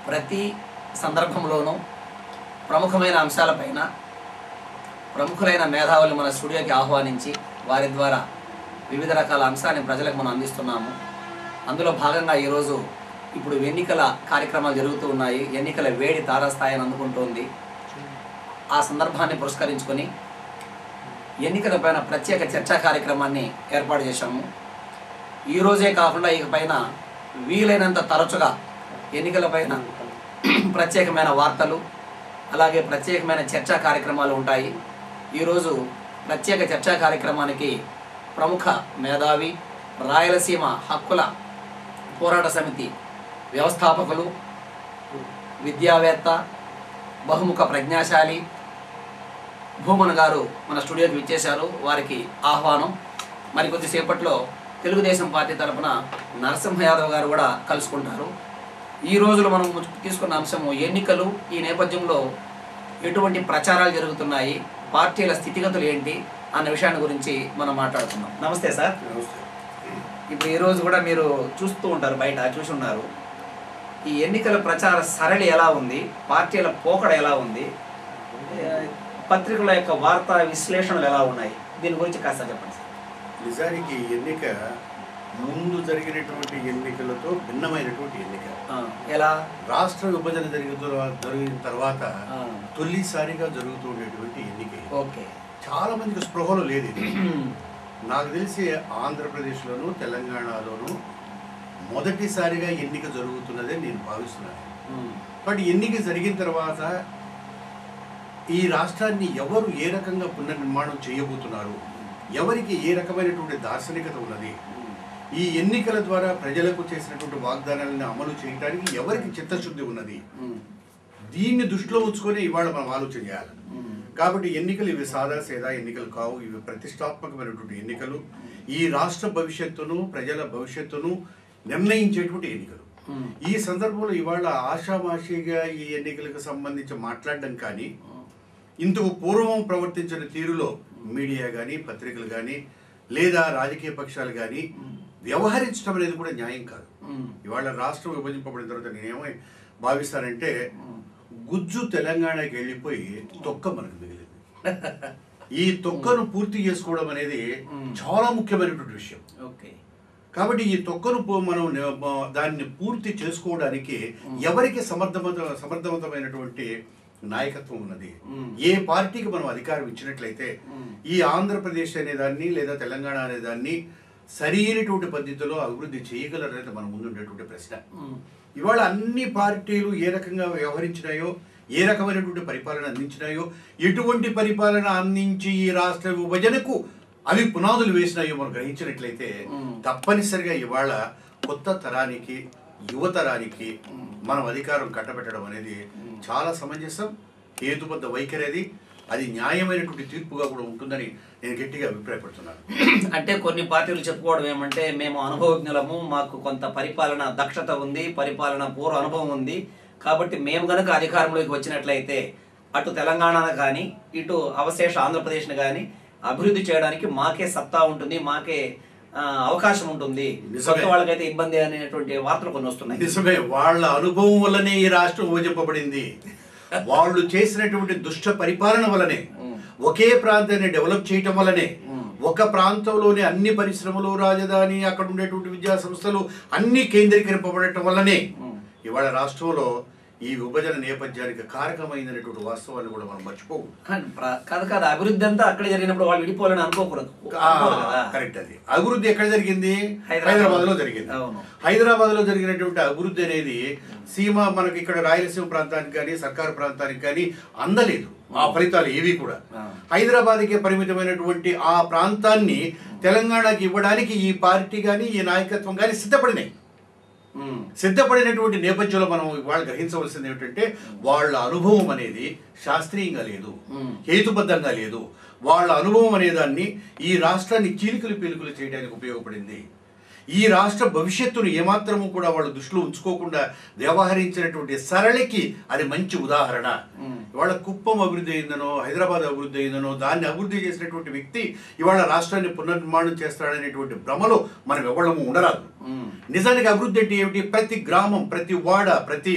ప్రతి సందర్భంలోనూ ప్రముఖమైన అంశాలపైన ప్రముఖులైన మేధావులు మన స్టూడియోకి ఆహ్వానించి వారి ద్వారా వివిధ రకాల అంశాన్ని ప్రజలకు మనం అందిస్తున్నాము అందులో భాగంగా ఈరోజు ఇప్పుడు ఎన్నికల కార్యక్రమాలు జరుగుతూ ఉన్నాయి ఎన్నికల వేడి తారాస్థాయిని అందుకుంటోంది ఆ సందర్భాన్ని పురస్కరించుకొని ఎన్నికలపైన ప్రత్యేక చర్చా కార్యక్రమాన్ని ఏర్పాటు చేశాము ఈ రోజే కాకుండా ఇకపైన వీలైనంత తరచుగా ఎన్నికలపైన ప్రత్యేకమైన వార్తలు అలాగే ప్రత్యేకమైన చర్చా కార్యక్రమాలు ఉంటాయి ఈరోజు ప్రత్యేక చర్చా కార్యక్రమానికి ప్రముఖ మేధావి రాయలసీమ హక్కుల పోరాట సమితి వ్యవస్థాపకులు విద్యావేత్త బహుముఖ ప్రజ్ఞాశాలి భూమన్ గారు మన స్టూడియోకి విచ్చేశారు వారికి ఆహ్వానం మరి కొద్దిసేపట్లో తెలుగుదేశం పార్టీ తరపున నరసింహ యాదవ్ గారు కూడా కలుసుకుంటారు ఈ రోజులో మనం తీసుకున్న అంశము ఎన్నికలు ఈ నేపథ్యంలో ఎటువంటి ప్రచారాలు జరుగుతున్నాయి పార్టీల స్థితిగతులు ఏంటి అన్న విషయాన్ని గురించి మనం మాట్లాడుతున్నాం నమస్తే సార్ ఇప్పుడు ఈ రోజు కూడా మీరు చూస్తూ ఉంటారు బయట చూసి ఉన్నారు ఈ ఎన్నికల ప్రచార సరళి ఎలా ఉంది పార్టీల పోకడ ఎలా ఉంది ఏ, పత్రికల యొక్క వార్తా విశ్లేషణలు ఎలా ఉన్నాయి దీని గురించి కాస్త చెప్పండి సార్ నిజానికి ఎన్నిక ముందు జరిగినటువంటి ఎన్నికలతో భిన్నమైనటువంటి ఎన్నిక ఆ, ఎలా రాష్ట్ర విభజన జరిగిన తర్వాత జరిగిన తర్వాత ఆ, తొలిసారిగా జరుగుతూ ఉండేటువంటి ఎన్నిక ఇది. ఓకే చాలా మందికి స్పృహలో లేదు ఇది నాకు తెలిసి ఆంధ్రప్రదేశ్లోను తెలంగాణలోను మొదటిసారిగా ఎన్నిక జరుగుతున్నదే నేను భావిస్తున్నాను ఉమ్, బట్ ఎన్నిక జరిగిన తర్వాత ఈ రాష్ట్రాన్ని ఎవరు ఏ రకంగా పునర్నిర్మాణం చేయబోతున్నారు ఎవరికి ఏ రకమైనటువంటి దార్శనికత ఉన్నది ఉమ్, ఈ ఎన్నికల ద్వారా ప్రజలకు చేసినటువంటి వాగ్దానాలను అమలు చేయడానికి ఎవరికి చిత్తశుద్ధి ఉన్నది ఉమ్, దీన్ని దృష్టిలో ఉంచుకొని ఇవాళ మనం ఆలోచన చేయాలి ఉమ్, కాబట్టి ఎన్నికలు ఇవి సాదా సేదా ఎన్నికలు కావు ఇవి ప్రతిష్టాత్మకమైనటువంటి ఎన్నికలు ఈ రాష్ట్ర భవిష్యత్తును ప్రజల భవిష్యత్తును నిర్ణయించేటువంటి ఎన్నికలు ఉమ్, ఈ సందర్భంలో ఇవాళ ఆషామాషిగా ఈ ఎన్నికలకు సంబంధించి మాట్లాడడం కానీ ఇంతకు పూర్వం ప్రవర్తించిన తీరులో మీడియా కానీ పత్రికలు కానీ లేదా రాజకీయ పక్షాలు కానీ వ్యవహరించడం అనేది కూడా న్యాయం కాదు ఉమ్, ఇవాళ రాష్ట్రం విభజింపబడిన తర్వాత నేనేమో భావిస్తానంటే ఉమ్. గుజ్జు తెలంగాణకి వెళ్ళిపోయి తొక్క మనకు మిగిలింది ఈ తొక్కను పూర్తి చేసుకోవడం అనేది మ్మ్. చాలా ముఖ్యమైనటువంటి విషయం ఓకే కాబట్టి ఈ తొక్కను పో- మనం నే- మ- దాన్ని పూర్తి చేసుకోవడానికి ఎవరికి సమర్థవంత సమర్థవంతమైనటువంటి నాయకత్వం ఉన్నది మ్మ్. ఏ పార్టీకి మనం అధికారం ఇచ్చినట్లయితే మ్మ్. ఈ ఆంధ్రప్రదేశ్ అనే దాన్ని లేదా తెలంగాణ అనే దాన్ని సరైనటువంటి పద్ధతిలో అభివృద్ధి చేయగలరనేది మన ముందు ఉండేటువంటి ప్రశ్న ఉమ్, ఇవాళ అన్ని పార్టీలు ఏ రకంగా వ్యవహరించినాయో ఏ రకమైనటువంటి పరిపాలన అందించినాయో ఎటువంటి పరిపాలన అందించి ఈ రాష్ట్ర విభజనకు అవి పునాదులు వేసినాయో మనం గ్రహించినట్లయితే మ్మ్. తప్పనిసరిగా ఇవాళ కొత్త తరానికి యువతరానికి మనం అధికారం కట్టబెట్టడం అనేది చాలా సమంజసం హేతుబద్ధ వైఖరి అది అది న్యాయమైనటువంటి తీర్పుగా కూడా ఉంటుందని నేను గట్టిగా అభిప్రాయపడుతున్నాను అంటే కొన్ని పార్టీలు చెప్పుకోవడం ఏమంటే మేము అనుభవజ్ఞులము మాకు కొంత పరిపాలన దక్షత ఉంది పరిపాలన పూర్వ అనుభవం ఉంది కాబట్టి మేము గనక అధికారంలోకి వచ్చినట్లయితే అటు తెలంగాణ కానీ ఇటు అవశేష ఆంధ్రప్రదేశ్ని కానీ అభివృద్ధి చేయడానికి మాకే సత్తా ఉంటుంది మాకే ఆ, అవకాశం ఉంటుంది నిజమే. కొత్త వాళ్ళకైతే ఇబ్బంది అనేటువంటి వార్తలు కొన్ని వస్తున్నాయి నిజమే వాళ్ళ అనుభవం వల్లనే ఈ రాష్ట్రం విభజింపబడింది వాళ్ళు చేసినటువంటి దుష్ట పరిపాలన వల్లనే ఉమ్. ఒకే ప్రాంతాన్ని డెవలప్ చేయటం వల్లనే ఉమ్. ఒక ప్రాంతంలోని అన్ని పరిశ్రమలు రాజధాని అక్కడ ఉండేటువంటి విద్యా సంస్థలు అన్ని కేంద్రీకరింపబడటం వల్లనే ఉమ్. ఇవాళ రాష్ట్రంలో ఈ విభజన నేపథ్యానికి కారకమైనటువంటి వాస్తవాన్ని కూడా మనం మర్చిపోవు కానీ ప్ర- కాదు కాదు అభివృద్ధి అంతా అక్కడే జరిగినప్పుడు వాళ్ళు విడిపోవాలని అనుకోకూడదు ఆ, అనుకోరు కదా. కరెక్ట్ అది అభివృద్ధి ఎక్కడ జరిగింది హైదరాబాద్. హైదరాబాద్ లో జరిగింది అవును. హైదరాబాద్ లో జరిగినటువంటి అభివృద్ధి అనేది సీమ మనకి ఇక్కడ రాయలసీమ ప్రాంతానికి కానీ సర్కారు ప్రాంతానికి కానీ అందలేదు ఆ ఫలితాలు ఏవి కూడా ఆ. హైదరాబాద్కి పరిమితమైనటువంటి ఆ ప్రాంతాన్ని తెలంగాణకి ఇవ్వడానికి ఈ పార్టీ కానీ ఈ నాయకత్వం కానీ సిద్ధపడినాయి ఉమ్. సిద్ధపడినటువంటి నేపథ్యంలో మనం ఇవాళ గ్రహించవలసింది ఏమిటంటే వాళ్ళ అనుభవం అనేది శాస్త్రీయంగా లేదు మ్మ్. హేతుబద్ధంగా లేదు వాళ్ళ అనుభవం అనేదాన్ని ఈ రాష్ట్రాన్ని చీలికలు పీలికలు చేయడానికి ఉపయోగపడింది ఈ రాష్ట్ర భవిష్యత్తును ఏమాత్రము కూడా వాళ్ళు దృష్టిలో ఉంచుకోకుండా వ్యవహరించినటువంటి సరళికి అది మంచి ఉదాహరణ మ్మ్. ఇవాళ కుప్పం అభివృద్ధి అయిందనో హైదరాబాద్ అభివృద్ధి అయిందనో దాన్ని అభివృద్ధి చేసినటువంటి వ్యక్తి ఇవాళ రాష్ట్రాన్ని పునర్నిర్మాణం చేస్తాడనేటువంటి భ్రమలో మనం ఎవళ్ళము ఉండరాదు ఉమ్. నిజానికి అభివృద్ధి అంటే ఏమిటి ప్రతి గ్రామం ప్రతి వాడ ప్రతి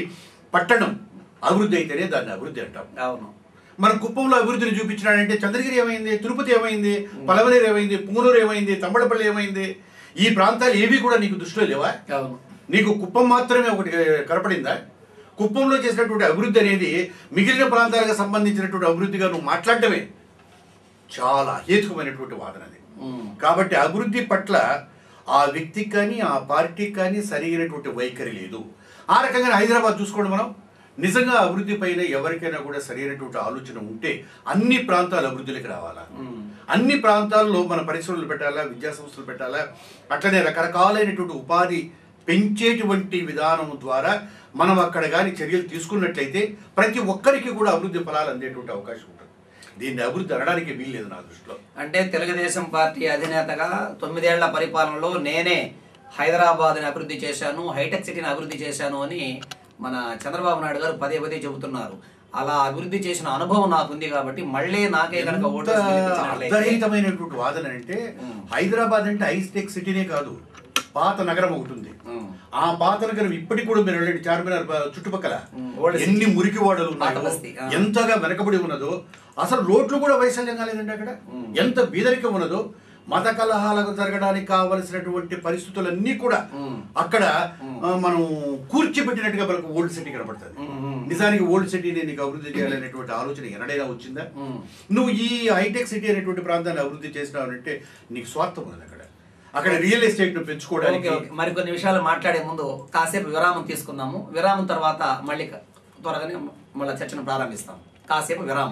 పట్టణం అభివృద్ధి అయితేనే దాన్ని అభివృద్ధి అంటాం అవును మన కుప్పంలో అభివృద్ధిని చూపించినాడంటే చంద్రగిరి ఏమైంది తిరుపతి ఏమైంది పలవనేరు ఏమైంది పుంగనూరు ఏమైంది తమ్మడపల్లి ఏమైంది ఈ ప్రాంతాలు ఏవి కూడా నీకు దృష్టిలో లేవా అవును నీకు కుప్పం మాత్రమే ఒకటి కనపడిందా కుప్పంలో చేసినటువంటి అభివృద్ధి అనేది మిగిలిన ప్రాంతాలకు సంబంధించినటువంటి అభివృద్ధిగా నువ్వు మాట్లాడటమే చాలా అహేతుకమైనటువంటి వాదన అది ఉమ్. కాబట్టి అభివృద్ధి పట్ల ఆ వ్యక్తికి కానీ ఆ పార్టీకి కానీ సరైనటువంటి వైఖరి లేదు ఆ రకంగా హైదరాబాద్ చూసుకోండి మనం నిజంగా అభివృద్ధి పైన ఎవరికైనా కూడా సరైనటువంటి ఆలోచన ఉంటే అన్ని ప్రాంతాలు అభివృద్ధిలోకి రావాలా ఉమ్. అన్ని ప్రాంతాల్లో మన పరిశ్రమలు పెట్టాలా విద్యా సంస్థలు పెట్టాలా అట్లనే రకరకాలైనటువంటి ఉపాధి పెంచేటువంటి విధానం ద్వారా మనం అక్కడ కానీ చర్యలు తీసుకున్నట్లయితే ప్రతి ఒక్కరికి కూడా అభివృద్ధి ఫలాలు అందేటువంటి అవకాశం ఉంటుంది దీన్ని అభివృద్ధి అనడానికి వీల్లేదు నా దృష్టిలో అంటే తెలుగుదేశం పార్టీ అధినేతగా తొమ్మిదేళ్ల పరిపాలనలో నేనే హైదరాబాద్ని అభివృద్ధి చేశాను హైటెక్ సిటీని అభివృద్ధి చేశాను అని మన చంద్రబాబు నాయుడు గారు పదే పదే చెబుతున్నారు అలా అభివృద్ధి చేసిన అనుభవం నాకుంది కాబట్టి మళ్ళీ నాకే కనుక ఓటు వేసి గెలిపించినట్లయితే- అర్థరహితమైనటువంటి వాదన అంటే ఉమ్. హైదరాబాద్ అంటే హైస్టెక్ సిటీనే కాదు పాత నగరం ఒకటి ఉంది ఉమ్. ఆ పాత నగరం ఇప్పటికి కూడా మీరు వెళ్ళండి చార్మినార్ బ- చుట్టుపక్కల ఉమ్, ఓల్డ్ సిటీ. ఎన్ని మురికి వాడలు పాత ఉన్నాయో బస్తీ, ఆ. ఎంతగా వెనకబడి ఉన్నదో అసలు రోడ్లు కూడా వైశాల్యం కాలేదండి అక్కడ ఉమ్. ఎంత బీదరికం ఉన్నదో మత కలహాలకు జరగడానికి కావలసినటువంటి పరిస్థితులన్నీ కూడా ఉమ్. అక్కడ ఉమ్. ఆ, మనం కూర్చిపెట్టినట్టుగా మనకు ఓల్డ్ సిటీ కనబడుతుంది ఉమ్, ఉమ్. నిజానికి ఓల్డ్ సిటీని నీకు అభివృద్ధి చేయాలనేటువంటి ఆలోచన ఎనడైనా వచ్చిందా ఉమ్. నువ్వు ఈ హైటెక్ సిటీ అనేటువంటి ప్రాంతాన్ని అభివృద్ధి చేసినావంటే నీకు స్వార్థం ఉన్నది అక్కడ అక్కడ రియల్ ఎస్టేట్ ను పెంచుకోవడానికి ఓకే, ఓకే. మరికొన్ని విషయాలు మాట్లాడే ముందు కాసేపు విరామం తీసుకుందాము విరామం తర్వాత మళ్ళీ క- త్వరగానే మళ్ళీ చర్చను ప్రారంభిస్తాం కాసేపు విరామం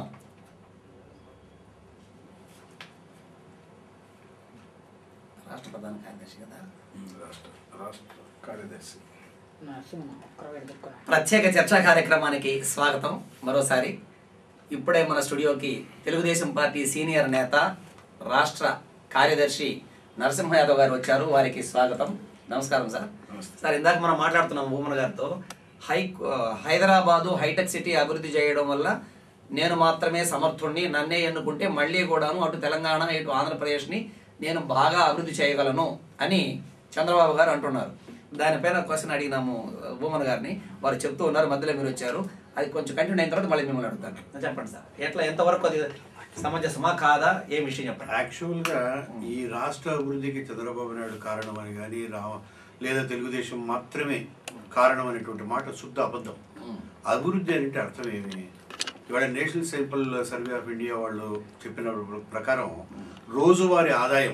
రాష్ట్ర ప్రధాన కార్యదర్శి కదా రాష్ట్ర రాష్ట్ర కార్యదర్శి ప్రత్యేక చర్చా కార్యక్రమానికి స్వాగతం మరోసారి ఇప్పుడే మన స్టూడియోకి తెలుగుదేశం పార్టీ సీనియర్ నేత రాష్ట్ర కార్యదర్శి నరసింహ యాదవ్ గారు వచ్చారు వారికి స్వాగతం నమస్కారం సార్ నమస్తే. సార్ ఇందాక మనం మాట్లాడుతున్నాం భూమన్ గారితో హై హైదరాబాదు హైటెక్ సిటీ అభివృద్ధి చేయడం వల్ల నేను మాత్రమే సమర్థుణ్ణి నన్నే ఎన్నుకుంటే మళ్ళీ కూడాను అటు తెలంగాణ ఇటు ఆంధ్రప్రదేశ్ని నేను బాగా అభివృద్ధి చేయగలను అని చంద్రబాబు గారు అంటున్నారు దానిపైన క్వశ్చన్ అడిగినాము భూమన్ గారిని వారు చెప్తూ ఉన్నారు మధ్యలో మీరు వచ్చారు అది కొంచెం కంటిన్యూ అయిన తర్వాత మళ్ళీ మిమ్మల్ని అడుగుతాను చెప్పండి సార్ ఎట్లా ఎంతవరకు అది సమంజసమా కాదా ఏం విషయం చెప్పండి యాక్చువల్గా ఈ రాష్ట్ర అభివృద్ధికి చంద్రబాబు నాయుడు కారణం అని కానీ రా లేదా తెలుగుదేశం మాత్రమే కారణం అనేటువంటి మాట శుద్ధ అబద్ధం ఉమ్, అభివృద్ధి అంటే అర్థం ఏమి ఇవాళ national sample survey of India వాళ్ళు చెప్పిన ప్రకారం రోజువారీ ఆదాయం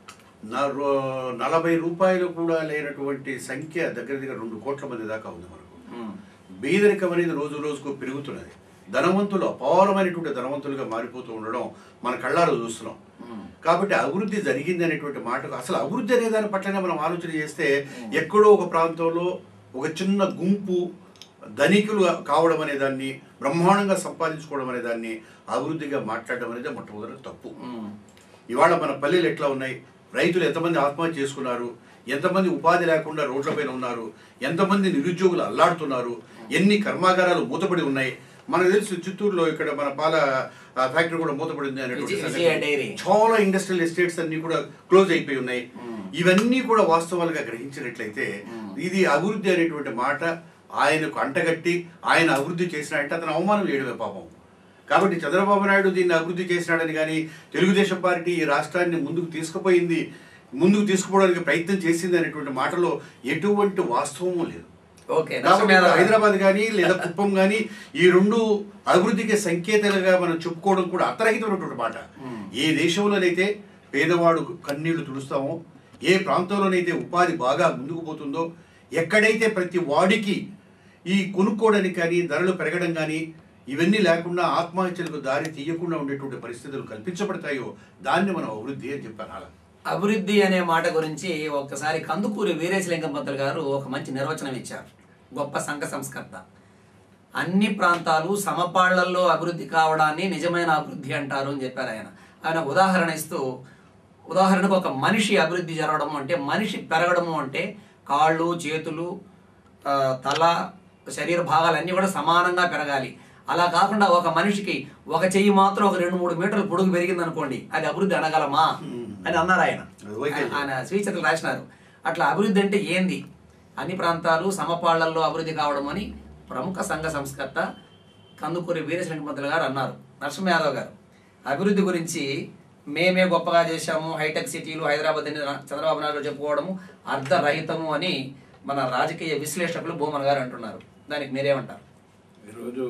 న- రో- నలభై రూపాయలు కూడా లేనటువంటి సంఖ్య దగ్గర దగ్గర రెండు కోట్ల మంది దాకా ఉంది మనకు ఉమ్, బీదరికం అనేది రోజు రోజుకు పెరుగుతున్నది ధనవంతులు అపారమైనటువంటి ధనవంతులుగా మారిపోతూ ఉండడం మన కళ్ళారు చూస్తున్నాం ఉమ్, కాబట్టి అభివృద్ధి జరిగింది అనేటువంటి మాటకు అసలు అభివృద్ధి అనే దాని పట్లనే మనం ఆలోచన చేస్తే ఎక్కడో ఒక ప్రాంతంలో ఒక చిన్న గుంపు ధనికులు కావడం అనే దాన్ని బ్రహ్మాండంగా సంపాదించుకోవడం అనే దాన్ని అభివృద్ధిగా మాట్లాడడం అనేది మొట్టమొదటి తప్పు ఉమ్, ఇవాళ మన పల్లెలు ఎట్లా ఉన్నాయి రైతులు ఎంతమంది ఆత్మహత్య చేసుకున్నారు ఎంతమంది ఉపాధి లేకుండా రోడ్లపైన ఉన్నారు ఎంతమంది నిరుద్యోగులు అల్లాడుతున్నారు ఎన్ని కర్మాగారాలు మూతపడి ఉన్నాయి మనకు తెలుసు చిత్తూరులో ఇక్కడ మన పాల ఆ, ఫ్యాక్టరీ కూడా మూతపడింది అనేటువంటి విజయ- సంగతి. విజయ డైరీ. చాలా ఇండస్ట్రియల్ ఎస్టేట్స్ అన్ని కూడా క్లోజ్ అయిపోయి ఉన్నాయి మ్మ్. ఇవన్నీ కూడా వాస్తవాలుగా గ్రహించినట్లయితే మ్మ్. ఇది అభివృద్ధి అనేటువంటి మాట ఆయనకు అంటగట్టి ఆయన అభివృద్ధి చేసిన అంటే అతను అవమానం చేయడమే పాపం కాబట్టి చంద్రబాబు నాయుడు దీన్ని అభివృద్ధి చేసినాడని కానీ తెలుగుదేశం పార్టీ ఈ రాష్ట్రాన్ని ముందుకు తీసుకుపోయింది ముందుకు తీసుకుపోవడానికి ప్రయత్నం చేసింది అనేటువంటి మాటలో ఎటువంటి వాస్తవము లేదు ఓకే కాబట్టి నరసింహ హైదరాబాద్ కానీ లేదా కుప్పం కానీ ఈ రెండు అభివృద్ధికి సంకేతాలుగా మనం చెప్పుకోవడం కూడా అర్థరహితమైనటువంటి మాట మ్మ్. ఏ దేశంలోనైతే పేదవాడు కన్నీళ్లు తుడుస్తామో ఏ ప్రాంతంలోనైతే ఉపాధి బాగా ముందుకు పోతుందో ఎక్కడైతే ప్రతి వాడికి ఈ కొనుక్కోవడానికి కానీ ధరలు పెరగడం కానీ ఇవన్నీ లేకుండా ఆత్మహత్యలకు దారి తీయకుండా ఉండేటువంటి పరిస్థితులు కల్పించబడతాయో దాన్ని మనం అభివృద్ధి అని చెప్పాను అలా అభివృద్ధి అనే మాట గురించి ఒక్కసారి కందుకూరి వీరేశలింగం పంతులు గారు ఒక మంచి నిర్వచనం ఇచ్చారు గొప్ప సంఘ సంస్కర్త అన్ని ప్రాంతాలు సమపాళ్లలో అభివృద్ధి కావడాన్ని నిజమైన అభివృద్ధి అంటారు అని చెప్పారు ఆయన ఆయన ఉదాహరణ ఇస్తూ ఉదాహరణకు ఒక మనిషి అభివృద్ధి జరగడం అంటే మనిషి పెరగడము అంటే కాళ్ళు చేతులు ఆ, తల శరీర భాగాలన్నీ కూడా సమానంగా పెరగాలి అలా కాకుండా ఒక మనిషికి ఒక చెయ్యి మాత్రం ఒక రెండు మూడు మీటర్లు పొడుగు పెరిగింది అనుకోండి అది అభివృద్ధి అనగలమా అని అన్నారు ఆయన అది వైకల్యం. ఆయన శ్రీచతులు రాసినారు అట్లా అభివృద్ధి అంటే ఏంది అన్ని ప్రాంతాలు సమపాళ్లలో అభివృద్ధి కావడం అని ప్రముఖ సంఘ సంస్కర్త కందుకూరి వీరేశలింగమంతులు గారు అన్నారు నరసింహ యాదవ్ గారు అభివృద్ధి గురించి మేమే గొప్పగా చేశాము హైటెక్ సిటీలు హైదరాబాద్ అని చంద్రబాబు నాయుడు చెప్పుకోవడము అర్ధరహితము అని మన రాజకీయ విశ్లేషకులు భూమన్ గారు అంటున్నారు దానికి మీరేమంటారు ఈరోజు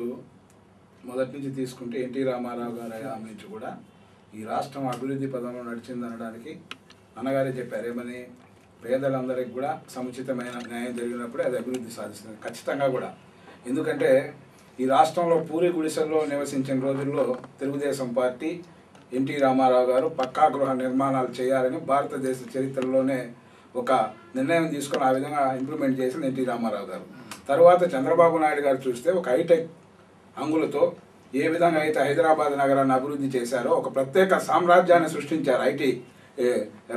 మొదటి నుంచి తీసుకుంటే ఎన్టీ రామారావు గారి హయాం నుంచి కూడా ఈ రాష్ట్రం అభివృద్ధి పదంలో నడిచింది అనడానికి అన్నగారే చెప్పారు ఏమని పేదలందరికీ కూడా సముచితమైన న్యాయం జరిగినప్పుడే అది అభివృద్ధి సాధిస్తుంది ఖచ్చితంగా కూడా ఎందుకంటే ఈ రాష్ట్రంలో పూరి గుడిసెల్లో నివసించిన రోజుల్లో తెలుగుదేశం పార్టీ ఎన్టీ రామారావు గారు పక్కా గృహ నిర్మాణాలు చేయాలని భారతదేశ చరిత్రలోనే ఒక నిర్ణయం తీసుకొని ఆ విధంగా ఇంప్లిమెంట్ చేసిన ఎన్టీ రామారావు గారు తర్వాత చంద్రబాబు నాయుడు గారు చూస్తే ఒక హైటెక్ అంగులతో ఏ విధంగా అయితే హైదరాబాద్ నగరాన్ని అభివృద్ధి చేశారో ఒక ప్రత్యేక సామ్రాజ్యాన్ని సృష్టించారు ఐటీ ఏ,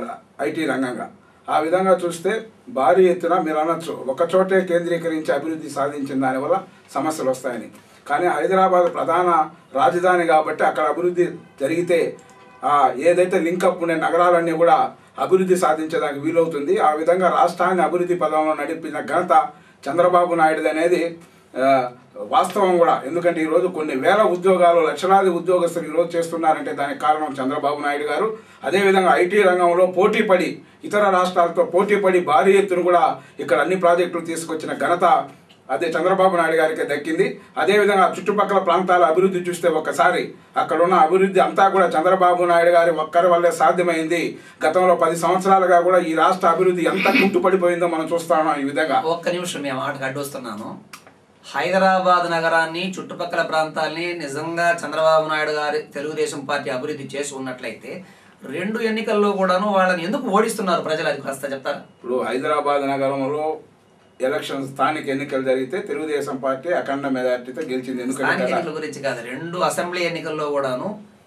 ఐటీ రంగంగా ఆ విధంగా చూస్తే భారీ ఎత్తున మీరు అనొచ్చు ఒక చోటే కేంద్రీకరించి అభివృద్ధి సాధించిన దానివల్ల సమస్యలు వస్తాయని కానీ హైదరాబాద్ ప్రధాన రాజధాని కాబట్టి అక్కడ అభివృద్ధి జరిగితే ఆ, ఏదైతే లింకప్ ఉండే నగరాలన్నీ కూడా అభివృద్ధి సాధించడానికి వీలవుతుంది ఆ విధంగా రాష్ట్రాన్ని అభివృద్ధి పదంలో నడిపిన ఘనత చంద్రబాబు నాయుడు అనేది ఆ, వాస్తవం కూడా ఎందుకంటే ఈరోజు కొన్ని వేల ఉద్యోగాలు లక్షలాది ఉద్యోగస్తులు ఈరోజు చేస్తున్నారంటే దానికి కారణం చంద్రబాబు నాయుడు గారు అదేవిధంగా ఐటీ రంగంలో పోటీ పడి ఇతర రాష్ట్రాలతో పోటీ పడి భారీ ఎత్తున కూడా ఇక్కడ అన్ని ప్రాజెక్టులు తీసుకొచ్చిన ఘనత అదే చంద్రబాబు నాయుడు గారికి దక్కింది అదేవిధంగా చుట్టుపక్కల ప్రాంతాల అభివృద్ధి చూస్తే ఒకసారి అక్కడ ఉన్న అభివృద్ధి అంతా కూడా చంద్రబాబు నాయుడు గారి ఒక్కరి వల్లే సాధ్యమైంది గతంలో పది సంవత్సరాలుగా కూడా ఈ రాష్ట్ర అభివృద్ధి ఎంత కుంటుపడిపోయిందో మనం చూస్తా ఉన్నాం ఈ విధంగా ఒక్క నిమిషం మేము ఆటకు అడ్డొస్తున్నాను హైదరాబాద్ నగరాన్ని చుట్టుపక్కల ప్రాంతాల్ని నిజంగా చంద్రబాబు నాయుడు గారి తెలుగుదేశం పార్టీ అభివృద్ధి చేసి ఉన్నట్లయితే రెండు ఎన్నికల్లో కూడాను వాళ్ళని ఎందుకు ఓడిస్తున్నారు ప్రజలు అది కాస్త చెప్తారా ఇప్పుడు హైదరాబాద్ నగరంలో ఎలక్షన్ స్థానిక ఎన్నికలు జరిగితే తెలుగుదేశం పార్టీ అఖండ మెజార్టీతో గెలిచింది స్థానిక ఎందుకంటే ఎన్నికల గురించి కాదు రెండు అసెంబ్లీ ఎన్నికల్లో కూడాను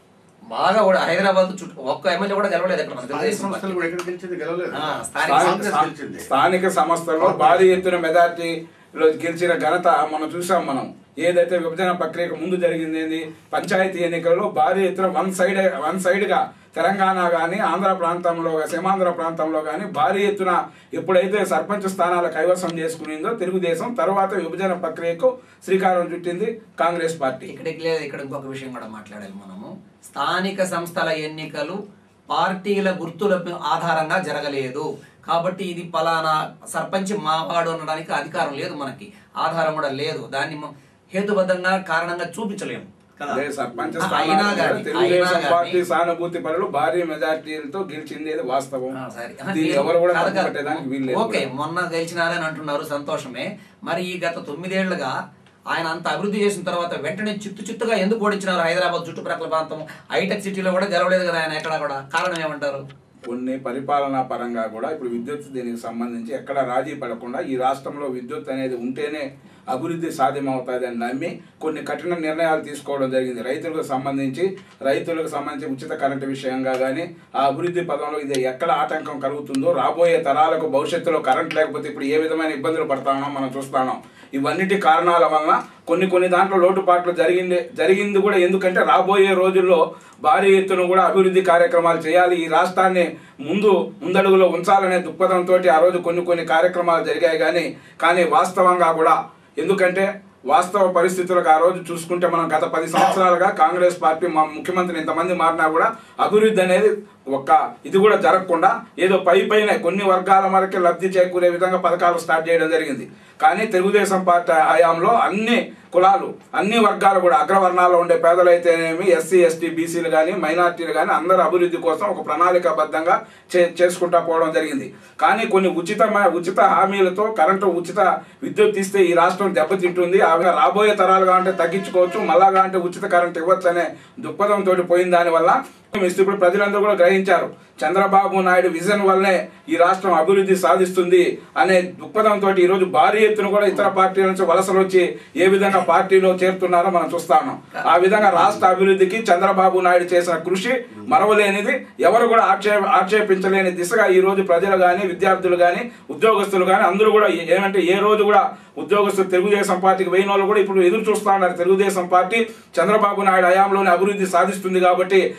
బాగా కూడా హైదరాబాద్ చుట్టూ ఒక్క ఎమ్మెల్యే కూడా గెలవలేదు ఇక్కడ మన స్థానిక తెలుగుదేశం సంస్థలు పార్టీ. కూడా ఎక్కడ గెలిచింది గెలవలేదు ఆ, స్థానిక స్థానిక- కాంగ్రెస్ గెలిచింది స్థానిక సంస్థల్లో భారీ ఎత్తున మెజార్టీలో గెలిచిన ఘనత మనం చూసాం మనం ఏదైతే విభజన ప్రక్రియకు ముందు జరిగింది ఏంది పంచాయతీ ఎన్నికల్లో భారీ ఎత్తున వన్ సైడ్ వన్ సైడ్ గా తెలంగాణ కానీ ఆంధ్ర ప్రాంతంలో సీమాంధ్ర ప్రాంతంలో కానీ భారీ ఎత్తున ఎప్పుడైతే సర్పంచ్ స్థానాలు కైవసం చేసుకునిందో తెలుగుదేశం తర్వాత విభజన ప్రక్రియకు శ్రీకారం చుట్టింది కాంగ్రెస్ పార్టీ ఇక్కడికి లేదు ఇక్కడ ఇంకొక విషయం కూడా మాట్లాడాలి మనము స్థానిక సంస్థల ఎన్నికలు పార్టీల గుర్తుల ఆధారంగా జరగలేదు కాబట్టి ఇది పలానా సర్పంచ్ మావాడు అనడానికి అధికారం లేదు మనకి ఆధారం కూడా లేదు దాన్ని మ- హేతుబద్ధంగా కారణంగా చూపించలేము కదా అదే సర్పంచ్ అయినా స్థానాలు కూడా గాని- అయినా తెలుగుదేశం గాని- పార్టీ సానుభూతి పరులు భారీ మెజార్టీలతో గెలిచింది ఇది వాస్తవం ఆ, సరే. దీన్ని మీరు- ఎవరు కూడా కాదు కాదు. తప్పుపట్టేదానికి వీల్లేదు ఓకే కూడా. మొన్న గెలిచినారని అంటున్నారు సంతోషమే మరి ఈ గత తొమ్మిదేళ్లుగా ఆయన అంత అభివృద్ధి చేసిన తర్వాత వెంటనే చిత్తు చిత్తుగా ఎందుకు ఓడించినారు హైదరాబాద్ చుట్టుప్రక్కల ప్రాంతం హైటెక్ సిటీలో కూడా గెలవలేదు కదా ఆయన ఎక్కడ కూడా కారణం ఏమంటారు కొన్ని పరిపాలనా పరంగా కూడా ఇప్పుడు విద్యుత్ దీనికి సంబంధించి ఎక్కడ రాజీ పడకుండా ఈ రాష్ట్రంలో విద్యుత్ అనేది ఉంటేనే అభివృద్ధి సాధ్యమవుతుంది అని నమ్మి కొన్ని కఠిన నిర్ణయాలు తీసుకోవడం జరిగింది రైతులకు సంబంధించి రైతులకు సంబంధించి ఉచిత కరెంటు విషయంగా కానీ ఆ అభివృద్ధి పదంలో ఇది ఎక్కడ ఆటంకం కలుగుతుందో రాబోయే తరాలకు భవిష్యత్తులో కరెంట్ లేకపోతే ఇప్పుడు ఏ విధమైన ఇబ్బందులు పడతామో మనం చూస్తున్నాం ఇవన్నిటి కారణాల వలన కొన్ని కొన్ని దాంట్లో లోటుపాట్లు జరిగింది జరిగింది కూడా ఎందుకంటే రాబోయే రోజుల్లో భారీ ఎత్తున కూడా అభివృద్ధి కార్యక్రమాలు చేయాలి ఈ రాష్ట్రాన్ని ముందు ముందడుగులో ఉంచాలనే దృక్పథంతో ఆ రోజు కొన్ని కొన్ని కార్యక్రమాలు జరిగాయి కానీ కానీ వాస్తవంగా కూడా ఎందుకంటే వాస్తవ పరిస్థితులకు ఆ రోజు చూసుకుంటే మనం గత పది సంవత్సరాలుగా కాంగ్రెస్ పార్టీ మా ముఖ్యమంత్రిని ఇంతమంది మారినా కూడా అభివృద్ధి అనేది ఒక్క ఇది కూడా జరగకుండా ఏదో పై పైన కొన్ని వర్గాల వరకే లబ్ధి చేకూరే విధంగా పథకాలు స్టార్ట్ చేయడం జరిగింది కానీ తెలుగుదేశం పార్టీ హయాంలో అన్ని కులాలు అన్ని వర్గాలు కూడా అగ్రవర్ణాల్లో ఉండే పేదలైతేనేమి ఎస్సీ ఎస్టీ బీసీలు కానీ మైనార్టీలు కానీ అందరూ అభివృద్ధి కోసం ఒక ప్రణాళికాబద్ధంగా చే చేసుకుంటా పోవడం జరిగింది కానీ కొన్ని ఉచిత ఉచిత హామీలతో కరెంటు ఉచిత విద్యుత్ ఇస్తే ఈ రాష్ట్రం దెబ్బతింటుంది ఆ విధంగా రాబోయే తరాలుగా అంటే తగ్గించుకోవచ్చు మళ్ళాగా అంటే ఉచిత కరెంట్ ఇవ్వచ్చు అనే దృక్పథంతో పోయిన దానివల్ల ఇప్పుడు ప్రజలందరూ కూడా గ్రహించారు చంద్రబాబు నాయుడు విజన్ వల్లనే ఈ రాష్ట్రం అభివృద్ధి సాధిస్తుంది అనే దృక్పథంతో ఈ రోజు భారీ ఎత్తున కూడా ఇతర పార్టీల నుంచి వలసలు వచ్చి ఏ విధంగా పార్టీలో చేరుతున్నారో మనం చూస్తా ఉన్నాం ఆ విధంగా రాష్ట్ర అభివృద్ధికి చంద్రబాబు నాయుడు చేసిన కృషి మరవలేనిది ఎవరు కూడా ఆక్షే ఆక్షేపించలేని దిశగా ఈ రోజు ప్రజలు కానీ విద్యార్థులు కానీ ఉద్యోగస్తులు కానీ అందరూ కూడా ఏ- ఏమంటే ఏ రోజు కూడా ఉద్యోగస్తులు తెలుగుదేశం పార్టీకి పోయిన వాళ్ళు కూడా ఇప్పుడు ఎదురు చూస్తా ఉన్నారు తెలుగుదేశం పార్టీ చంద్రబాబు నాయుడు హయాంలోనే అభివృద్ధి సాధిస్తుంది కాబట్టి ఆయన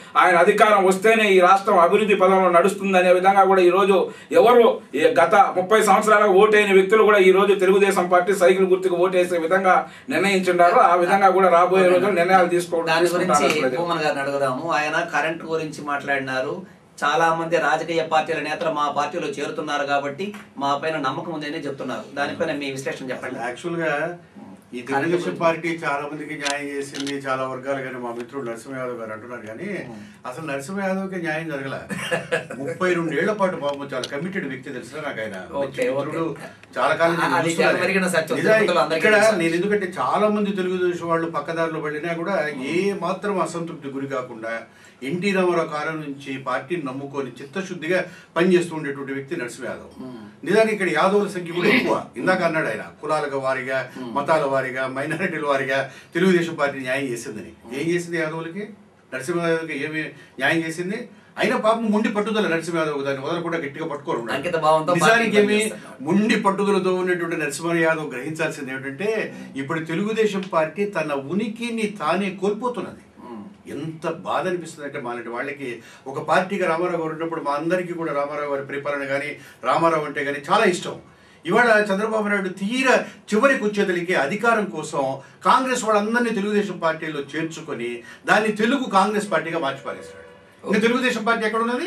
అధికారం వస్తేనే ఈ రాష్ట్రం అభివృద్ధి పదంలో నడుస్తుంది అనే విధంగా కూడా ఈ రోజు ఎవరు ఈ గత ముప్పై సంవత్సరాల ఓటైన వ్యక్తులు కూడా ఈ రోజు తెలుగుదేశం పార్టీ సైకిల్ గుర్తుకు ఓటేసే విధంగా నిర్ణయించున్నారు ఆ విధంగా కూడా రాబోయే రోజులు నిర్ణయాలు తీసుకోవడం దాని గురించి తీసుకుంటారు ప్రజలు. భూమన్ గారిని అడుగుదాము ఆయన కరెంట్ గురించి మాట్లాడినారు చాలా మంది రాజకీయ పార్టీల నేతలు మా పార్టీలో చేరుతున్నారు కాబట్టి మా పైన నమ్మకం ఉందని చెప్తున్నారు దానిపైన మీ విశ్లేషణ చెప్పండి యాక్చువల్ గా ఈ తెలుగుదేశం పార్టీ చాలా మందికి న్యాయం చేసింది చాలా వర్గాలు కానీ మా మిత్రుడు నరసింహ యాదవ్ గారు అంటున్నారు కానీ అసలు నరసింహ యాదవ్కి న్యాయం జరగల ముప్పై రెండు ఏళ్ల పాటు బాబు చాలా కమిటెడ్ వ్యక్తి తెలుసు నాకు ఆయన మంచి ఓకే, మిత్రుడు ఓకే. చాలా కాలం నుంచి అది చూస్తున్నాను. జరిగిన సత్యం. నిజానికి తిరుపతిలో అందరికీ ఇక్కడ తెలుసు. నేను ఎందుకంటే చాలా మంది తెలుగుదేశం వాళ్ళు పక్కదారిలో పడినా కూడా ఏ మాత్రం అసంతృప్తి గురి కాకుండా ఎన్టీ రామారావు కాలం నుంచి పార్టీని నమ్ముకొని చిత్తశుద్ధిగా పనిచేస్తూ ఉండేటువంటి వ్యక్తి నరసింహ యాదవ్ నిజానికి ఇక్కడ యాదవుల సంఖ్య కూడా ఎక్కువ ఇందాక అన్నాడు ఆయన కులాల వారిగా మతాల వారిగా మైనారిటీల వారిగా తెలుగుదేశం పార్టీ న్యాయం చేసిందని ఏం చేసింది యాదవులకి నరసింహ యాదవ్కి ఏమి న్యాయం చేసింది అయినా పాపం ముండి పట్టుదల నరసింహ యాదవ్ దాన్ని వదలకుండా గట్టిగా పట్టుకోరు ఉన్నాడు. అంకిత భావంతో నిజానికి పార్టీ ఏమి పనిచేస్తున్నాడు. ముండి పట్టుదలతో ఉన్నటువంటి నరసింహ యాదవ్ గ్రహించాల్సింది ఏమిటంటే ఇప్పుడు తెలుగుదేశం పార్టీ తన ఉనికిని తానే కోల్పోతున్నది ఎంత బాధ అనిపిస్తుంది అంటే మాలాంటి వాళ్ళకి ఒక పార్టీగా రామారావు గారు ఉన్నప్పుడు మా అందరికీ కూడా రామారావు గారి పరిపాలన కానీ రామారావు అంటే కానీ చాలా ఇష్టం ఇవాళ చంద్రబాబు నాయుడు తీర చివరికి వచ్చేదలికి అధికారం కోసం కాంగ్రెస్ వాళ్ళందరినీ తెలుగుదేశం పార్టీలో చేర్చుకొని దాన్ని తెలుగు కాంగ్రెస్ పార్టీగా మార్చిపారేశాడు ఇంకా తెలుగుదేశం పార్టీ ఎక్కడ ఉన్నది